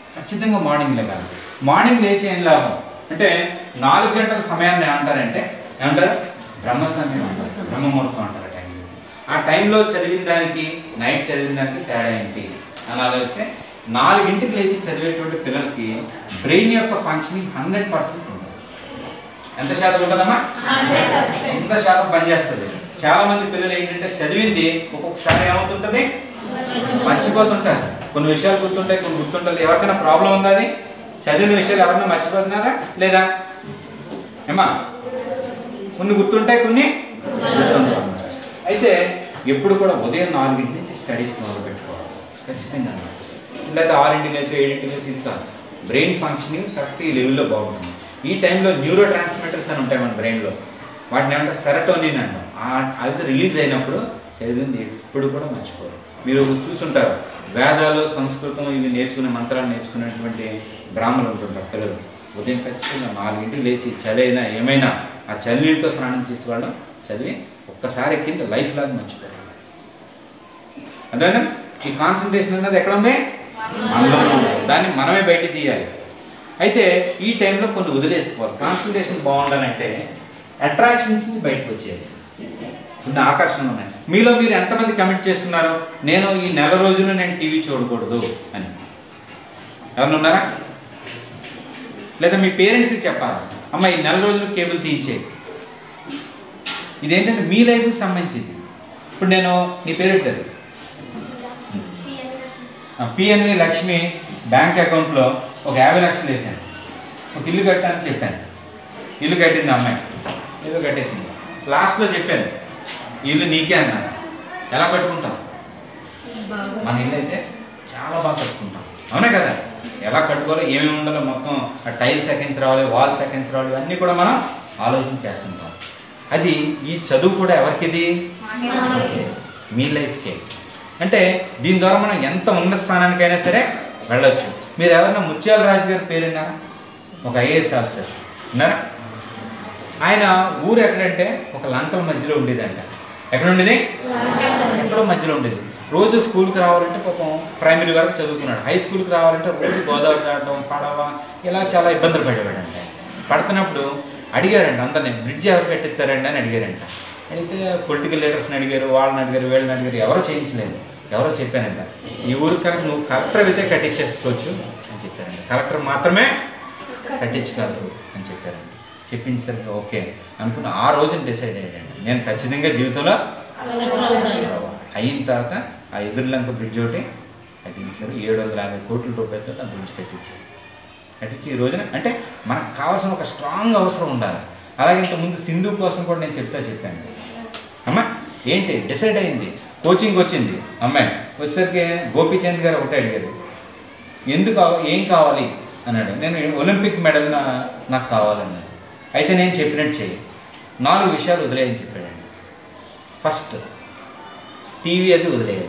ఖచ్చితంగా మార్నింగ్ లేగాలి మార్నింగ్ లేచి ఏం లాభం అంటే నాలుగు గంటల సమయాన్ని ఏమంటారంటే ఏమంటారు బ్రహ్మ సమయం అంటారు బ్రహ్మముహూర్తం అంటారు ఆ టైంలో ఆ టైంలో చదివిన దానికి నైట్ చదివిన దానికి తేడా ఏంటి అని ఆలోచిస్తే నాలుగింటికి లేచి చదివేటువంటి పిల్లలకి బ్రెయిన్ యొక్క ఫంక్షనింగ్ హండ్రెడ్ పర్సెంట్ ఉంటుంది ఎంత శాతం ఉంటుందమ్మా ఎంత శాతం పనిచేస్తుంది చాలా మంది పిల్లలు ఏంటంటే చదివింది ఒక్కొక్కసారి ఏమవుతుంటది మర్చిపోతుంటారు కొన్ని విషయాలు గుర్తుంటాయి కొన్ని గుర్తుంటుంది ఎవరికైనా ప్రాబ్లం ఉందా అది చదివిన విషయాలు ఎవరైనా మర్చిపోతున్నారా లేదా ఏమా కొన్ని గుర్తుంటాయి కొన్ని గుర్తుండవు. అయితే ఎప్పుడు కూడా ఉదయం నాలుగింటి నుంచి స్టడీస్ మొదలు పెట్టుకోవాలి ఖచ్చితంగా అన్నమాట. లేదా ఆరింటికి నుంచి ఏడింటికి నుంచి ఇది కాదు బ్రెయిన్ ఫంక్షనింగ్ కరెక్ట్ ఈ లెవెల్లో బాగుంటుంది ఈ టైంలో న్యూరో ట్రాన్స్మిటర్స్ అని ఉంటాయి మన బ్రెయిన్లో వాటిని ఏమంటారు సెరటోనిన్ అంటాం ఆ- అది రిలీజ్ అయినప్పుడు చదివింది ఎప్పుడు కూడా మర్చిపోరు మీరు చూస్తుంటారు వేదాలు సంస్కృతం ఇవి నేర్చుకునే మంత్రాలు నేర్చుకునేటువంటి బ్రాహ్మణులు ఉంటుంటారు పిల్లలు ఉదయం ఖచ్చితంగా నాలుగింటికి లేచి చలి అయినా ఏమైనా ఆ చలి నీటితో స్నానం చేసి వాళ్ళు చదివి ఒక్కసారి ఎక్కింది లైఫ్ లాగా మర్చిపోయారు అదేనా ఈ కాన్సన్ట్రేషన్ అనేది ఎక్కడ ఉంది మనలోనే ఉంది. దాన్ని మనమే బయట తీయాలి అయితే ఈ టైంలో కొన్ని వదిలేసుకోవాలి కాన్సన్ట్రేషన్ బాగుండాలంటే అట్రాక్షన్స్ బయటకు వచ్చేది కొన్ని ఆకర్షణలు ఉన్నాయి మీలో మీరు ఎంతమంది కమెంట్ చేస్తున్నారు నేను ఈ నెల రోజులు నేను టీవీ చూడకూడదు అని ఎవరు ఉన్నారా లేదా మీ పేరెంట్స్కి చెప్పాలి అమ్మ ఈ నెల రోజులు కేబుల్ తీయించే ఇదేంటంటే మీ లైఫ్కి సంబంధించింది ఇప్పుడు నేను నీ పేరు పెట్టారు పిఎన్వి లక్ష్మి బ్యాంక్ అకౌంట్లో ఒక యాభై లక్షలు వేసాను ఒక ఇల్లు కట్టాలని చెప్పాను ఇల్లు కట్టింది అమ్మాయి ఇల్లు కట్టేసింది లాస్ట్లో చెప్పాను ఈ ఇల్లు నీకే అన్నాను ఎలా కట్టుకుంటాం మన ఇల్లు అయితే చాలా బాగా కట్టుకుంటాం అవునా కదా ఎలా కట్టుకోవాలో ఏమేమి ఉండాలో మొత్తం ఆ టైల్స్ సెకండ్స్ రావాలి వాల్ సెకండ్స్ రావాలి ఇవన్నీ కూడా మనం ఆలోచన చేస్తుంటాం అది ఈ చదువు కూడా ఎవరికిది మీ లైఫ్కే అంటే దీని ద్వారా మనం ఎంత ఉన్నత స్థానానికైనా సరే వెళ్ళొచ్చు మీరు ఎవరైనా ముత్యాల రాజు గారి పేరు విన్నారా ఒక ఐఏఎస్ ఆఫీసర్ విన్నారా ఆయన ఊరు ఎక్కడంటే ఒక లంకల మధ్యలో ఉండేదంట ఎక్కడ ఉండేది ఎక్కడో మధ్యలో ఉండేది రోజు స్కూల్కి రావాలంటే పాపం ప్రైమరీ వరకు చదువుకున్నాడు హై స్కూల్కి రావాలంటే రోజు గోదావరి దాటం పడవ ఇలా చాలా ఇబ్బందులు పడేవాడంట పడుతున్నప్పుడు అడిగారంట అందరినీ బ్రిడ్జ్ ఎవరు కట్టిస్తారండి అని అడిగారంట అయితే పొలిటికల్ లీడర్స్ని అడిగారు వాళ్ళని అడిగారు వీళ్ళని అడిగారు ఎవరో చేయించలేదు ఎవరో చెప్పానంట ఈ ఊరికి కనుక నువ్వు కలెక్టర్ అయితే కట్టించేసుకోవచ్చు అని చెప్పారంట కలెక్టర్ మాత్రమే కట్టించగలరు అని చెప్పారంట చెప్పించడానికి ఓకే అనుకున్న ఆ రోజున డిసైడ్ అయ్యాడండి నేను ఖచ్చితంగా జీవితంలో అయిన తర్వాత ఆ ఎదురులంక బ్రిడ్జ్ ఒకటి కట్టించారు ఏడు వందల యాభై కోట్ల రూపాయలతో ఆ బ్రిడ్జ్ కట్టించారు కట్టించి ఈ రోజున అంటే మనకు కావాల్సిన ఒక స్ట్రాంగ్ అవసరం ఉండాలి అలాగే ఇంత ముందు సింధు కోసం కూడా నేను చెప్తా చెప్పాను అమ్మా ఏంటి డిసైడ్ అయింది కోచింగ్ వచ్చింది అమ్మాయి వచ్చేసరికి గోపీచంద్ గారు ఒకటే అడిగారు ఎందుకు కావ- ఏం కావాలి అన్నాడు నేను ఒలింపిక్ మెడల్ నా- నాకు కావాలన్నాడు అయితే నేను చెప్పినట్టు చెయ్యి నాలుగు విషయాలు వదిలేయని చెప్పాడండి ఫస్ట్ టీవీ అది వదిలేయాలి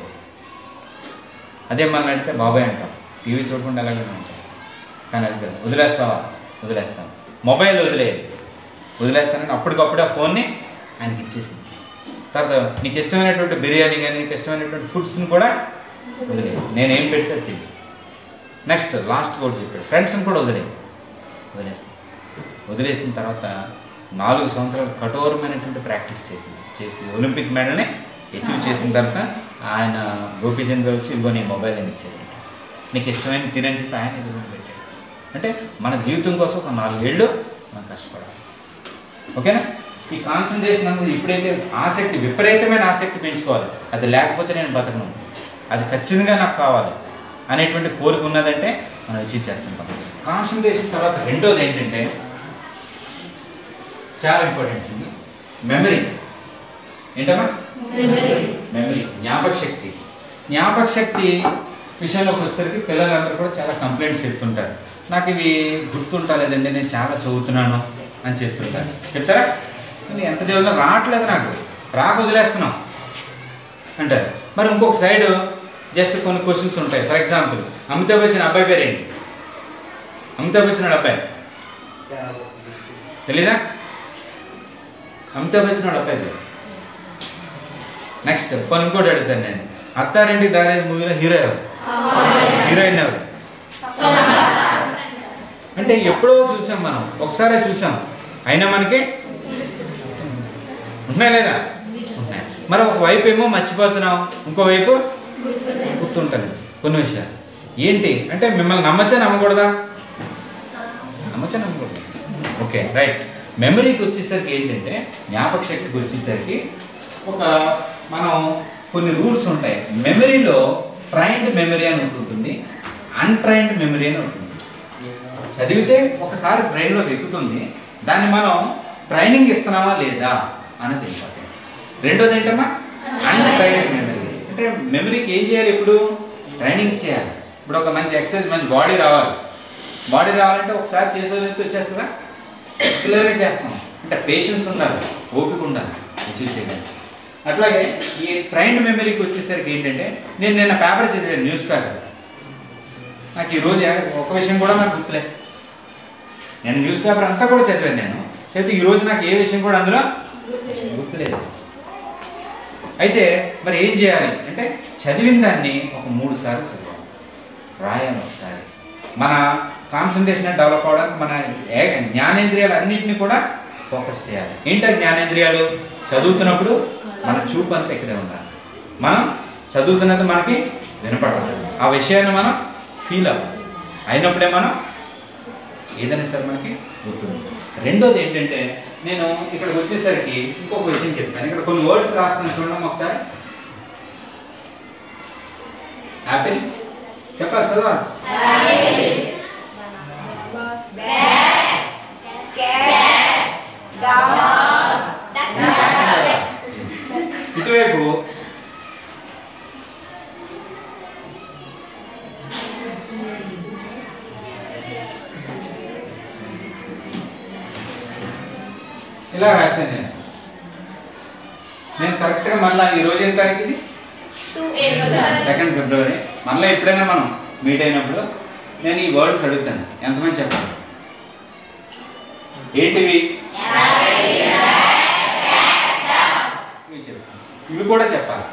అదే మనం అడిగితే బాబాయ్ అంటాం టీవీ చూడకుండా అలాగే ఉంటాం కానీ అది కాదు. వదిలేస్తావా వదిలేస్తాను మొబైల్ వదిలేయాలి వదిలేస్తానని అప్పటికప్పుడు ఆ ఫోన్ని ఆయనకి ఇచ్చేసింది తర్వాత నీకు ఇష్టమైనటువంటి బిర్యానీ కానీ నీకు ఇష్టమైనటువంటి ఫుడ్స్ని కూడా వదిలేదు నేనేం పెడితే తిని నెక్స్ట్ లాస్ట్ కూడా చెప్పాడు ఫ్రెండ్స్ని కూడా వదిలేదు వదిలేస్తాను వదిలేసిన తర్వాత నాలుగు సంవత్సరాలు కఠోరమైనటువంటి ప్రాక్టీస్ చేసింది చేసి ఒలింపిక్ మెడల్ని అచీవ్ చేసిన తర్వాత ఆయన గోపీచంద్ర వచ్చి ఇదిగో నీ మొబైల్ అని ఇచ్చాడు నీకు ఇష్టమైన తినని చెప్పి ఆయన ఎదురు పెట్టాడు అంటే మన జీవితం కోసం ఒక నాలుగేళ్ళు మనం కష్టపడాలి ఓకేనా ఈ కాన్సన్ట్రేషన్ అనేది ఇప్పుడైతే ఆసక్తి విపరీతమైన ఆసక్తి పెంచుకోవాలి అది లేకపోతే నేను బతకను అది ఖచ్చితంగా నాకు కావాలి అనేటువంటి కోరిక ఉన్నదంటే మనం అచీవ్ చేస్తుంటాం కాన్సన్ట్రేషన్ తర్వాత రెండోది ఏంటంటే చాలా ఇంపార్టెంట్ ఇది మెమరీ ఏంటమ్మా మెమరీ జ్ఞాపక శక్తి జ్ఞాపక శక్తి విషయంలోకి వచ్చేసరికి పిల్లలందరూ కూడా చాలా కంప్లైంట్స్ చెప్తుంటారు నాకు ఇవి గుర్తుంటలేదండి నేను చాలా చదువుతున్నాను అని చెప్తుంటారు చెప్తారా కానీ ఎంత చదివినా రావట్లేదు నాకు రాక వదిలేస్తున్నాం అంటారు మరి ఇంకొక సైడ్ జస్ట్ కొన్ని క్వశ్చన్స్ ఉంటాయి ఫర్ ఎగ్జాంపుల్ అమితాబ్ బచ్చన్ అబ్బాయి పేరు ఏంటి అమితాబ్ బచ్చన్ వాడి అబ్బాయి తెలీదా అమితాబ్ బచ్చన్ వాడి అబ్బాయి పేరు నెక్స్ట్ కొన్ని ఇంకోటి అడుగుతాను నేను అత్తారింటి దారి మూవీలో హీరో ఎవరు హీరోయిన్ ఎవరు అంటే ఎప్పుడో చూసాం మనం ఒకసారే చూసాం అయినా మనకి ఉన్నాయా లేదా ఉన్నాయి మరి ఒక వైపు ఏమో మర్చిపోతున్నాం ఇంకో వైపు గుర్తుంటుంది కొన్ని విషయాలు ఏంటి అంటే మిమ్మల్ని నమ్మచ్చా నమ్మకూడదా నమ్మచ్చా నమ్మకూడదు ఓకే రైట్ మెమరీకి వచ్చేసరికి ఏంటంటే జ్ఞాపక శక్తికి వచ్చేసరికి ఒక మనం కొన్ని రూల్స్ ఉంటాయి మెమరీలో ట్రైన్డ్ మెమరీ అని ఒకటి ఉంటుంది అన్ట్రైన్డ్ మెమరీ అని ఉంటుంది చదివితే ఒకసారి బ్రెయిన్లోకి ఎక్కుతుంది దాన్ని మనం ట్రైనింగ్ ఇస్తున్నామా లేదా అనేది ఇంపార్టెంట్ రెండోది ఏంటమ్మా అన్ట్రైన్డ్ మెమరీ అంటే మెమరీకి ఏం చేయాలి ఇప్పుడు ట్రైనింగ్ చేయాలి ఇప్పుడు ఒక మంచి ఎక్సర్సైజ్ మంచి బాడీ రావాలి బాడీ రావాలంటే ఒకసారి చేసే వచ్చేస్తుందా రెగ్యులర్గా చేస్తాం అంటే పేషెన్స్ ఉండాలి ఓపిక ఉండాలి అచీవ్ చేయడానికి అట్లాగే ఈ ట్రైన్డ్ మెమరీకి వచ్చేసరికి ఏంటంటే నేను నిన్న పేపర్ చదివాను న్యూస్ పేపర్ నాకు ఈ రోజు ఒక విషయం కూడా నాకు గుర్తులేదు నేను న్యూస్ పేపర్ అంతా కూడా చదివాను నేను చదివితే ఈ రోజు నాకు ఏ విషయం కూడా అందులో గుర్తులేదు అయితే మరి ఏం చేయాలి అంటే చదివిన దాన్ని ఒక మూడు సార్లు చదవాలి రాయాలి ఒకసారి మన కాన్సన్ట్రేషన్ డెవలప్ అవడానికి మన ఏ- జ్ఞానేంద్రియాలు అన్నింటినీ కూడా ఫోకస్ చేయాలి ఏంటో జ్ఞానేంద్రియాలు చదువుతున్నప్పుడు మన చూపు అంతా ఇక్కడే ఉండాలి మనం చదువుతున్నది మనకి వినపడాలి ఆ విషయాన్ని మనం ఫీల్ అవ్వాలి అయినప్పుడే మనం ఏదైనా సరే మనకి గుర్తుంది రెండోది ఏంటంటే నేను ఇక్కడికి వచ్చేసరికి ఇంకొక విషయం చెప్తాను ఇక్కడ కొన్ని వర్డ్స్ రాస్తున్నాను చూడండి ఒకసారి యాపిల్ చెప్పాలి చదవాలి ఇటువైపు ఇలా రాస్తాను నేను నేను కరెక్ట్గా మళ్ళీ ఈ రోజు ఏం తారీఖు ఇది సెకండ్ ఫిబ్రవరి మళ్ళీ ఎప్పుడైనా మనం మీట్ అయినప్పుడు నేను ఈ వర్డ్స్ అడుగుతాను ఎంతమంది చెప్పాలి ఏంటివి ఇవి చెప్పు. ఇవి కూడా చెప్పాలి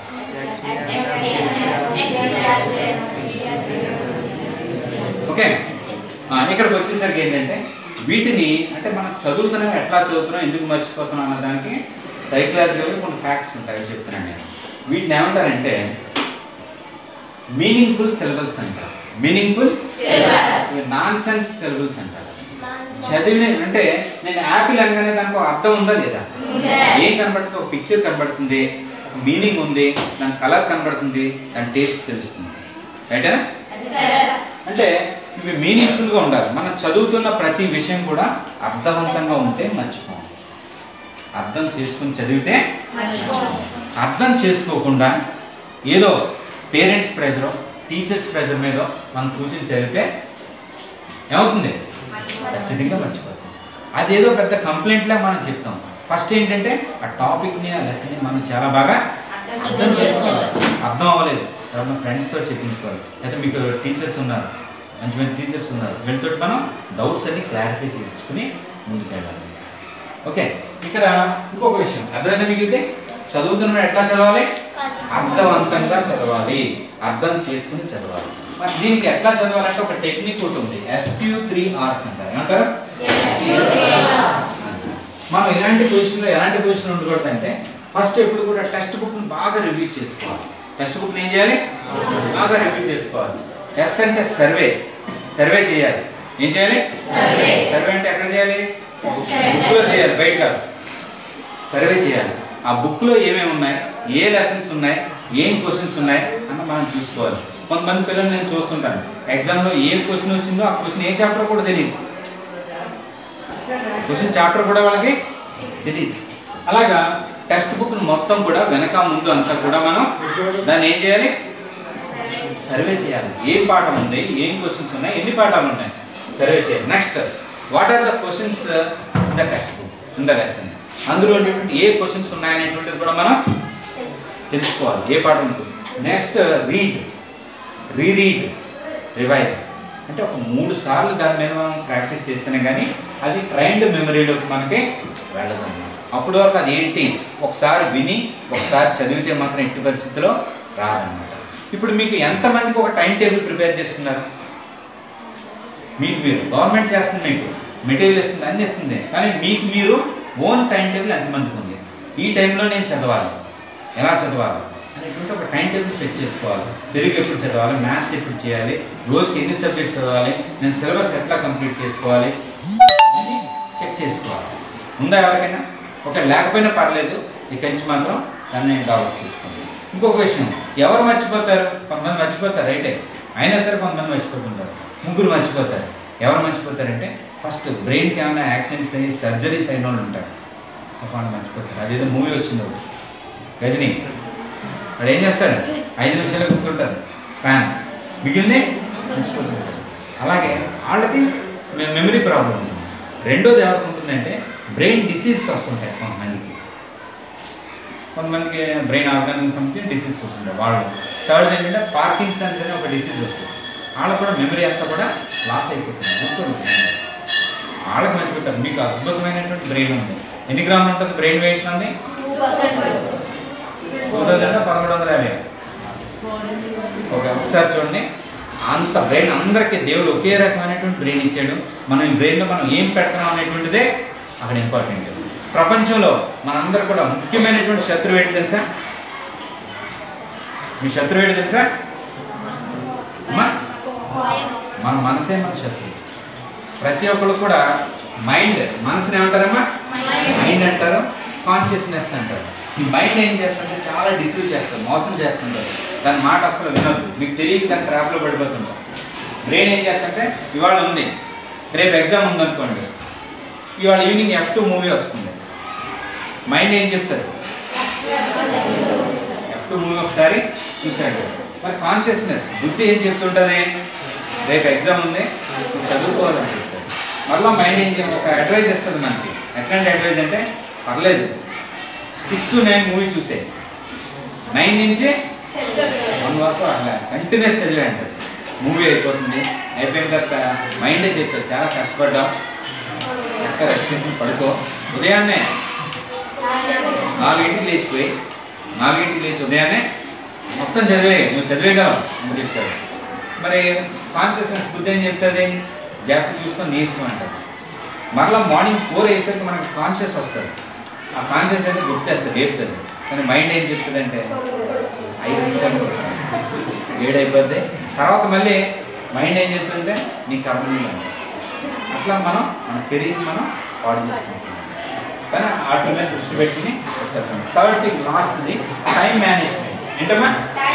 ఓకే ఆ, ఇక్కడికి వచ్చేసరికి ఏంటంటే వీటిని అంటే మనం చదువుతున్నాం ఎట్లా చదువుతున్నాం ఎందుకు మర్చిపోతున్నాం అన్న దానికి సైకలాజికల్గా కొన్ని ఫ్యాక్ట్స్ ఉంటాయి అవి చెప్తున్నాను నేను వీటిని ఏమంటారంటే మీనింగ్ఫుల్ సిలబల్స్ అంటారు మీనింగ్ఫుల్ నాన్ సెన్స్ సిలబల్స్ అంటారు చదివిన అంటే నేను యాపిల్ అనగానే దానికి ఒక అర్థం ఉందా లేదా ఏం కనబడుతుంది ఒక పిక్చర్ కనబడుతుంది ఒక మీనింగ్ ఉంది దాని కలర్ కనబడుతుంది దాని టేస్ట్ తెలుస్తుంది రైటేనా అంటే ఇవి మీనింగ్ఫుల్ గా ఉండాలి మనం చదువుతున్న ప్రతి విషయం కూడా అర్థవంతంగా ఉంటే మర్చిపోం అర్థం చేసుకుని చదివితే అర్థం చేసుకోకుండా ఏదో పేరెంట్స్ ప్రెషర్ టీచర్స్ ప్రెషర్ మీద మనం కూర్చొని చదివితే ఏమవుతుంది ఖచ్చితంగా మర్చిపోతాం అదేదో పెద్ద కంప్లైంట్ లా మనం చెప్తాం ఫస్ట్ ఏంటంటే ఆ టాపిక్ ని ఆ లెసన్ ని మనం చాలా బాగా అర్థం చేసుకోవాలి అర్థం అవ్వలేదు తర్వాత ఫ్రెండ్స్ తో చెప్పించుకోవాలి అయితే మీకు టీచర్స్ ఉన్నారు మంచి మంచి టీచర్స్ ఉన్నారు వీళ్ళతో మనం డౌట్స్ అన్ని క్లారిఫై చేసుకుని ముందుకెళ్ళాలి ఓకే ఇక్కడ ఇంకొక విషయం అర్థమైందా మిగిలితే చదువుతున్న ఎట్లా చదవాలి అర్థవంతంగా చదవాలి అర్థం చేసుకుని చదవాలి మరి దీనికి ఎట్లా చదవాలంటే ఒక టెక్నిక్ ఒకటి ఉంది ఎస్క్యూ త్రీ ఆర్స్ అంటారు ఏమంటారు మనం ఇలాంటి పొజిషన్లో ఎలాంటి పొజిషన్ ఉండకూడదు అంటే ఫస్ట్ ఎప్పుడు కూడా టెక్స్ట్ బుక్ బాగా రివ్యూ చేసుకోవాలి టెక్స్ట్ బుక్ ఏం చేయాలి బాగా రివ్యూ చేసుకోవాలి ఎస్ అంటే సర్వే సర్వే చేయాలి ఏం చేయాలి సర్వే అంటే ఎక్కడ చేయాలి బుక్ లో చేయాలి బయట కాదు సర్వే చేయాలి ఆ బుక్ లో ఏమేమి ఉన్నాయి ఏ లెసన్స్ ఉన్నాయి ఏం క్వశ్చన్స్ ఉన్నాయి అన్న మనం చూసుకోవాలి కొంతమంది పిల్లలు నేను చూస్తుంటాను ఎగ్జామ్ లో ఏ క్వశ్చన్ వచ్చిందో ఆ క్వశ్చన్ ఏ చాప్టర్ కూడా తెలియదు క్వశ్చన్ చాప్టర్ కూడా వాళ్ళకి తెలియదు అలాగా టెక్స్ట్ బుక్ మొత్తం కూడా వెనక ముందు అంతా కూడా మనం దాన్ని ఏం చేయాలి సర్వే చేయాలి ఏ పాఠం ఉంది ఏం క్వశ్చన్స్ ఉన్నాయి ఎన్ని పాఠాలు ఉన్నాయి సర్వే చేయాలి next what are the questions in the textbook in the lesson అందులో ఉన్నటువంటి ఏ క్వశ్చన్స్ ఉన్నాయనేటువంటిది కూడా మనం తెలుసుకోవాలి ఏ పాఠం ఉంటుంది నెక్స్ట్ రీడ్ రీరీడ్ రివైజ్ అంటే ఒక మూడు సార్లు దాని మీద మనం ప్రాక్టీస్ చేస్తేనే కానీ అది ట్రైన్డ్ మెమరీలోకి మనకి వెళ్ళదు అప్పటి వరకు అది ఏంటి ఒకసారి విని ఒకసారి చదివితే మాత్రం ఎట్టి పరిస్థితిలో రాదన్నమాట ఇప్పుడు మీకు ఎంతమందికి ఒక టైం టేబుల్ ప్రిపేర్ చేస్తున్నారు మీకు మీరు గవర్నమెంట్ చేస్తుంది మీకు మెటీరియల్ ఇస్తుంది అన్ని ఇస్తుంది కానీ మీకు మీరు ఓన్ టైం టేబుల్ ఎంతమందికి ఉంది ఈ టైంలో నేను చదవాలి ఎలా చదవాలి అనేటువంటి ఒక టైం టేబుల్ సెట్ చేసుకోవాలి తెలుగు ఎప్పుడు చదవాలి మ్యాథ్స్ ఎప్పుడు చేయాలి రోజుకి ఎన్ని సబ్జెక్ట్స్ చదవాలి నేను సిలబస్ ఎట్లా కంప్లీట్ చేసుకోవాలి అని చెక్ చేసుకోవాలి ఉందా ఎవరికైనా ఒక లేకపోయినా పర్లేదు ఇక్కడి నుంచి మాత్రం దాన్ని నేను డెవలప్ చేసుకోండి ఇంకొక విషయం ఎవరు మర్చిపోతారు కొంతమంది మర్చిపోతారు రైటే అయినా సరే కొంతమంది మర్చిపోతుంటారు ముగ్గురు మర్చిపోతారు ఎవరు మర్చిపోతారంటే ఫస్ట్ బ్రెయిన్కి ఏమైనా యాక్సిడెంట్స్ అయ్యి సర్జరీస్ అయిన వాళ్ళు ఉంటారు ఒక వాళ్ళు మర్చిపోతారు అదేదో మూవీ వచ్చింది ఒకటి రజనీ వాడు ఏం చేస్తాడు ఐదు నిమిషాలు గుర్తుంటారు స్పాన్ మిగిలింది మర్చిపోతుంటారు అలాగే వాళ్ళకి మెమరీ ప్రాబ్లం ఉంటుంది రెండోది ఎవరికి ఉంటుందంటే బ్రెయిన్ డిసీజ్ వస్తుంటాయి కొంతమందికి కొంతమందికి బ్రెయిన్ ఆర్గానిక్ సంబంధించి డిసీజ్ వస్తుంటాయి వాళ్ళు థర్డ్ ఏంటంటే పార్కిన్సన్స్ అనే ఒక డిసీజ్ వస్తుంది వాళ్ళకు కూడా మెమరీ అంతా కూడా లాస్ అయిపోతుంది గుర్తుంటుంది వాళ్ళకి మర్చిపోతారు మీకు అద్భుతమైనటువంటి బ్రెయిన్ ఉంది ఎన్ని గ్రాములు ఉంటుంది బ్రెయిన్ వెయిట్ ఉంది టూ థౌసండ్ పదమూడు వందల యాభై ఒక ఒకసారి చూడండి అంత బ్రెయిన్ అందరికీ దేవుడు ఒకే రకమైనటువంటి బ్రెయిన్ ఇచ్చాడు మనం ఈ బ్రెయిన్లో మనం ఏం పెడతాం అనేటువంటిదే అక్కడ ఇంపార్టెంట్ ప్రపంచంలో మనందరూ కూడా ముఖ్యమైనటువంటి శత్రువు ఏంటి తెలుసా మీ శత్రువు ఏంటి తెలుసా అమ్మా? మన మనసే మన శత్రువు ప్రతి ఒక్కరు కూడా మైండ్ మనసుని ఏమంటారమ్మా మైండ్ అంటారు కాన్షియస్నెస్ అంటారు ఈ మైండ్ ఏం చేస్తుంటే చాలా డిసీవ్ చేస్తారు మోసం చేస్తుంటారు దాని మాట అసలు వినదు మీకు తెలియక దాని ట్రాప్లో పడిపోతుంటారు బ్రెయిన్ ఏం చేస్తుంటే ఇవాళ ఉంది రేపు ఎగ్జామ్ ఉందనుకోండి ఇవాళ ఈవినింగ్ ఎఫ్ టూ మూవీ వస్తుంది మైండ్ ఏం చెప్తారు ఎఫ్ టూ మూవీ ఒకసారి చూసాడు మరి కాన్షియస్నెస్ బుద్ధి ఏం చెప్తుంటుంది రేపు ఎగ్జామ్ ఉంది నువ్వు చదువుకోవాలని చెప్తాడు మళ్ళీ మైండ్ ఏం చెప్ ఒక అడ్వైజ్ ఇస్తుంది మనకి ఎట్లాంటి అడ్వైజ్ అంటే పర్లేదు సిక్స్ టు నైన్ మూవీ చూసే నైన్ నుంచి వన్ వరకు అట్లా కంటిన్యూస్ చదివే అంటారు మూవీ అయిపోతుంది అయిపోయిన తర్వాత మైండే చెప్తారు చాలా కష్టపడ్డాం ఎక్కడ రెస్ట్ చేసుకుని పడుకో ఉదయాన్నే నాలుగింటికి లేచిపోయి నాలుగింటికి లేచి ఉదయాన్నే మొత్తం చదివే నువ్వు చదివేగలవు అని చెప్తాడు మరి కాన్షియస్నెస్ బుద్ధి ఏం చెప్తుంది జాగ్రత్త చూసుకొని నేర్చుకో అంటారు మరలా మార్నింగ్ ఫోర్ అయ్యేసరికి మనకు కాన్షియస్ వస్తుంది ఆ కాన్షియస్ అయితే గుర్తు చేస్తుంది లేపుతుంది కానీ మైండ్ ఏం చెప్తుందంటే ఐదు నిమిషాలు ఏడు అయిపోద్ది తర్వాత మళ్ళీ మైండ్ ఏం చెప్తుందంటే నీకు కర్మ అట్లా మనం మన కెరీర్ మనం పాడు చేసుకుంటున్నాం కానీ వాటి మీద దృష్టి పెట్టుకుని వచ్చేస్తాం థర్డ్ థింగ్ లాస్ట్ది టైం మేనేజ్మెంట్ ఏంటమ్మా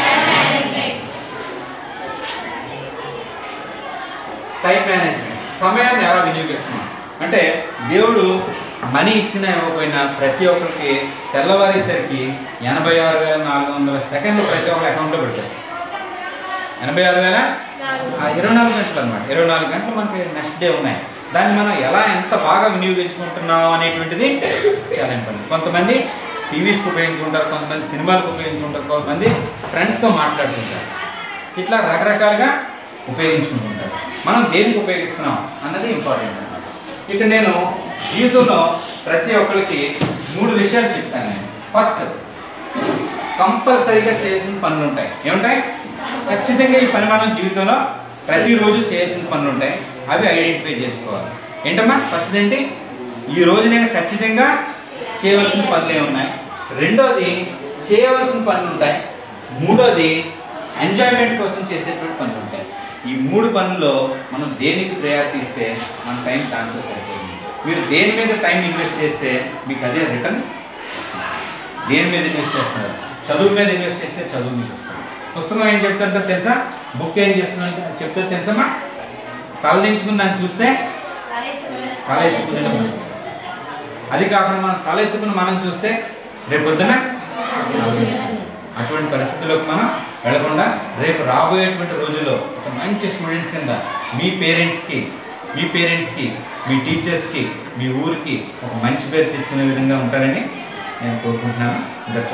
టైం మేనేజ్మెంట్ సమయాన్ని ఎలా వినియోగిస్తున్నాం అంటే దేవుడు మనీ ఇచ్చినా ఇవ్వకపోయినా ప్రతి ఒక్కరికి తెల్లవారేసరికి ఎనభై ఆరు వేల నాలుగు వందల సెకండ్లు ప్రతి ఒక్కరి అకౌంట్లో పెడతారు ఎనభై ఆరు వేల ఆ, ఇరవై నాలుగు గంటలు అనమాట ఇరవై నాలుగు గంటలు మనకి నెక్స్ట్ డే ఉన్నాయి దాన్ని మనం ఎలా ఎంత బాగా వినియోగించుకుంటున్నాం అనేటువంటిది చాలా ఇంపార్టెంట్ కొంతమంది టీవీస్ ఉపయోగించుకుంటారు కొంతమంది సినిమాలకు ఉపయోగించుకుంటారు కొంతమంది ఫ్రెండ్స్తో మాట్లాడుతుంటారు ఇట్లా రకరకాలుగా ఉపయోగించుకుంటుంటారు మనం దేనికి ఉపయోగిస్తున్నాం అన్నది ఇంపార్టెంట్ అన్నమాట ఇక నేను జీవితంలో ప్రతి ఒక్కరికి మూడు విషయాలు చెప్తాను నేను ఫస్ట్ కంపల్సరీగా చేయాల్సిన పనులు ఉంటాయి ఏముంటాయి ఖచ్చితంగా ఈ పని మనం జీవితంలో ప్రతిరోజు చేయాల్సిన పనులు ఉంటాయి అవి ఐడెంటిఫై చేసుకోవాలి ఏంటమ్మా ఫస్ట్ ఏంటి ఈ రోజు నేను ఖచ్చితంగా చేయవలసిన పనులు ఏమున్నాయి రెండోది చేయవలసిన పనులు ఉంటాయి మూడోది ఎంజాయ్మెంట్ కోసం చేసేటువంటి పనులు ఉంటాయి ఈ మూడు పనుల్లో మనం దేనికి ప్రయారిటీ ఇస్తే మన టైం దాంట్లో సరిపోతుంది మీరు దేని మీద టైం ఇన్వెస్ట్ చేస్తే మీకు అదే రిటర్న్ దేని మీద ఇన్వెస్ట్ చేస్తున్నారు చదువు మీద ఇన్వెస్ట్ చేస్తే చదువు మీకు వస్తుంది పుస్తకం ఏం చెప్తుందో తెలుసా బుక్ ఏం చెప్తుందంటే చెప్తే తెలుసమ్మా తలదించుకుని దాన్ని చూస్తే తల ఎత్తుకునే మంచిది. అది కాకుండా మనం తల ఎత్తుకుని మనం చూస్తే రేపు పొద్దున అటువంటి పరిస్థితుల్లోకి మనం వెళ్లకుండా రేపు రాబోయేటువంటి రోజుల్లో ఒక మంచి స్టూడెంట్స్ కింద మీ పేరెంట్స్కి మీ పేరెంట్స్కి మీ టీచర్స్కి మీ ఊరికి ఒక మంచి పేరు తెచ్చుకునే విధంగా ఉంటారని నేను కోరుకుంటున్నాను అందరు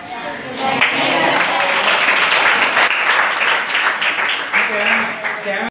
చెప్పారు